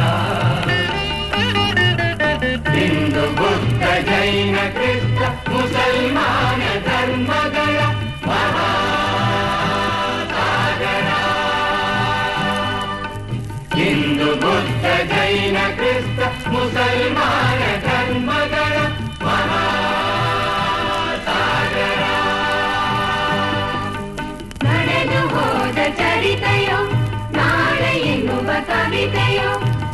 ಹಿಂದೂ ಬುದ್ಧ ಜೈನ ಕ್ರಿಸ್ತ ಮುಸಲ್ಮಾನ ಧರ್ಮಗಳ ಮಹಾಸಾಗರ ಹಿಂದೂ ಬುದ್ಧ ಜೈನ ಕ್ರಿಸ್ತ ಮುಸಲ್ಮಾನ ಧರ್ಮಗಳ ಮಹಾಸಾಗರ ನಡೆದು ಹೋದ ಚರಿತೆಯೋ ನಾಳೆ ಎನ್ನುವ ಕವಿತೆಯೋ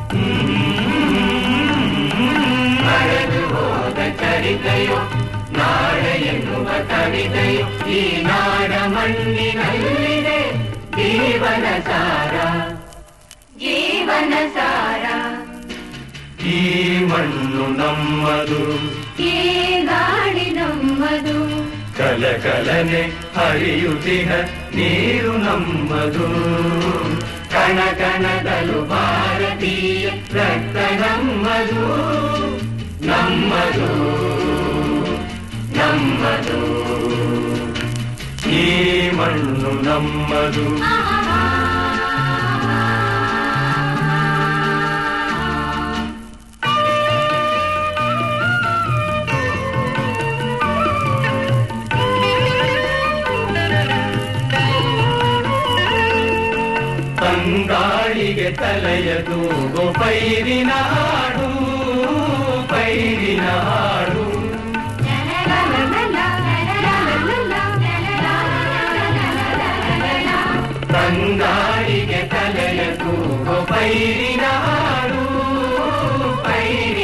ನಡೆದು ಹೋದ ಚರಿತೆಯೋ ನಾಳೆ ಎನ್ನುವ ಕವಿತೆಯೋ ಈ ನಾಡ ಮಣ್ಣಿನಲ್ಲಿದೆ ಜೀವನ ಸಾರ ಜೀವನ ಸಾರ ಈ ಮಣ್ಣು ನಮ್ಮದು ಈ ಗಾಳಿ ನಮ್ಮದು ಕಲಕಲನೆ ಹರಿಯುತ್ತಿಹ ನೀರು ನಮ್ಮದು ಕಣ ಕಣದಲು ಭಾರತೀಯ ರಕ್ತ ನಮ್ಮದು ನಮ್ಮದು ನಮ್ಮದು ಈ ಮಣ್ಣು ನಮ್ಮದು ತಂಗಾಳಿಗೆ ತಲೆಯ ತೂಗೋ ಪೈರಿನ ಹಾಡು ಪೈರಿನ ಹಾಡು ತಂಗಾಳಿಗೆ ತಲೆಯ ತೂಗೋ ಪೈರಿನ ಹಾಡು ಪೈರಿನ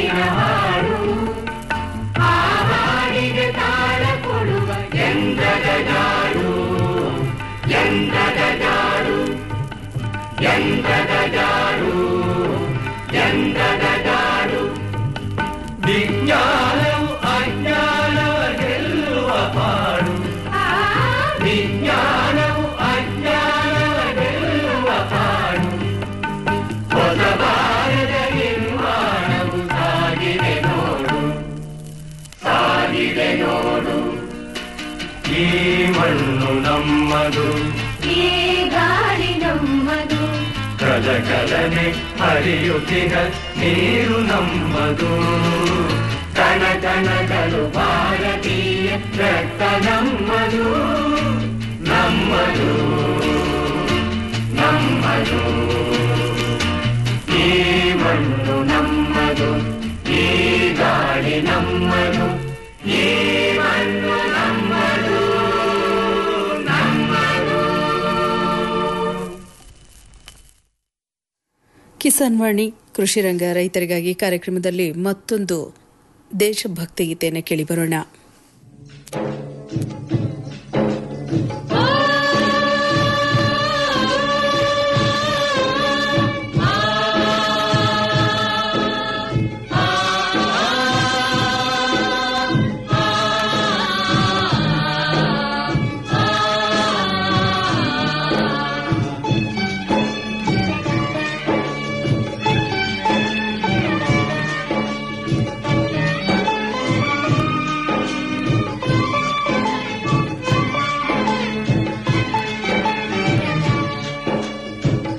ಈ ಮಣ್ಣು ನಮ್ಮದು ಈ ಗಾಳಿ ನಮ್ಮದು ಕಲ ಕಲನೆ ಹರಿಯುತ್ತಿಗ ನೀರು ನಮ್ಮದು ಕಣ ಕಣಗಳು ಭಾರತೀಯ ರಕ್ತ ನಮ್ಮದು ನಮ್ಮದು ನಮ್ಮದು ಈ ಮಣ್ಣು ನಮ್ಮದು ಈ ಗಾಳಿ ನಮ್ಮದು ಈ ಮಣ್ಣು ನಮ್ಮದು ನಮ್ಮದು ಕಿಸಾನ್ ವಾಣಿ ಕೃಷಿ ರಂಗ ರೈತರಿಗಾಗಿ ಕಾರ್ಯಕ್ರಮದಲ್ಲಿ ಮತ್ತೊಂದು ದೇಶಭಕ್ತಿ ಗೀತೆಯನ್ನು ಕೇಳಿಬರೋಣ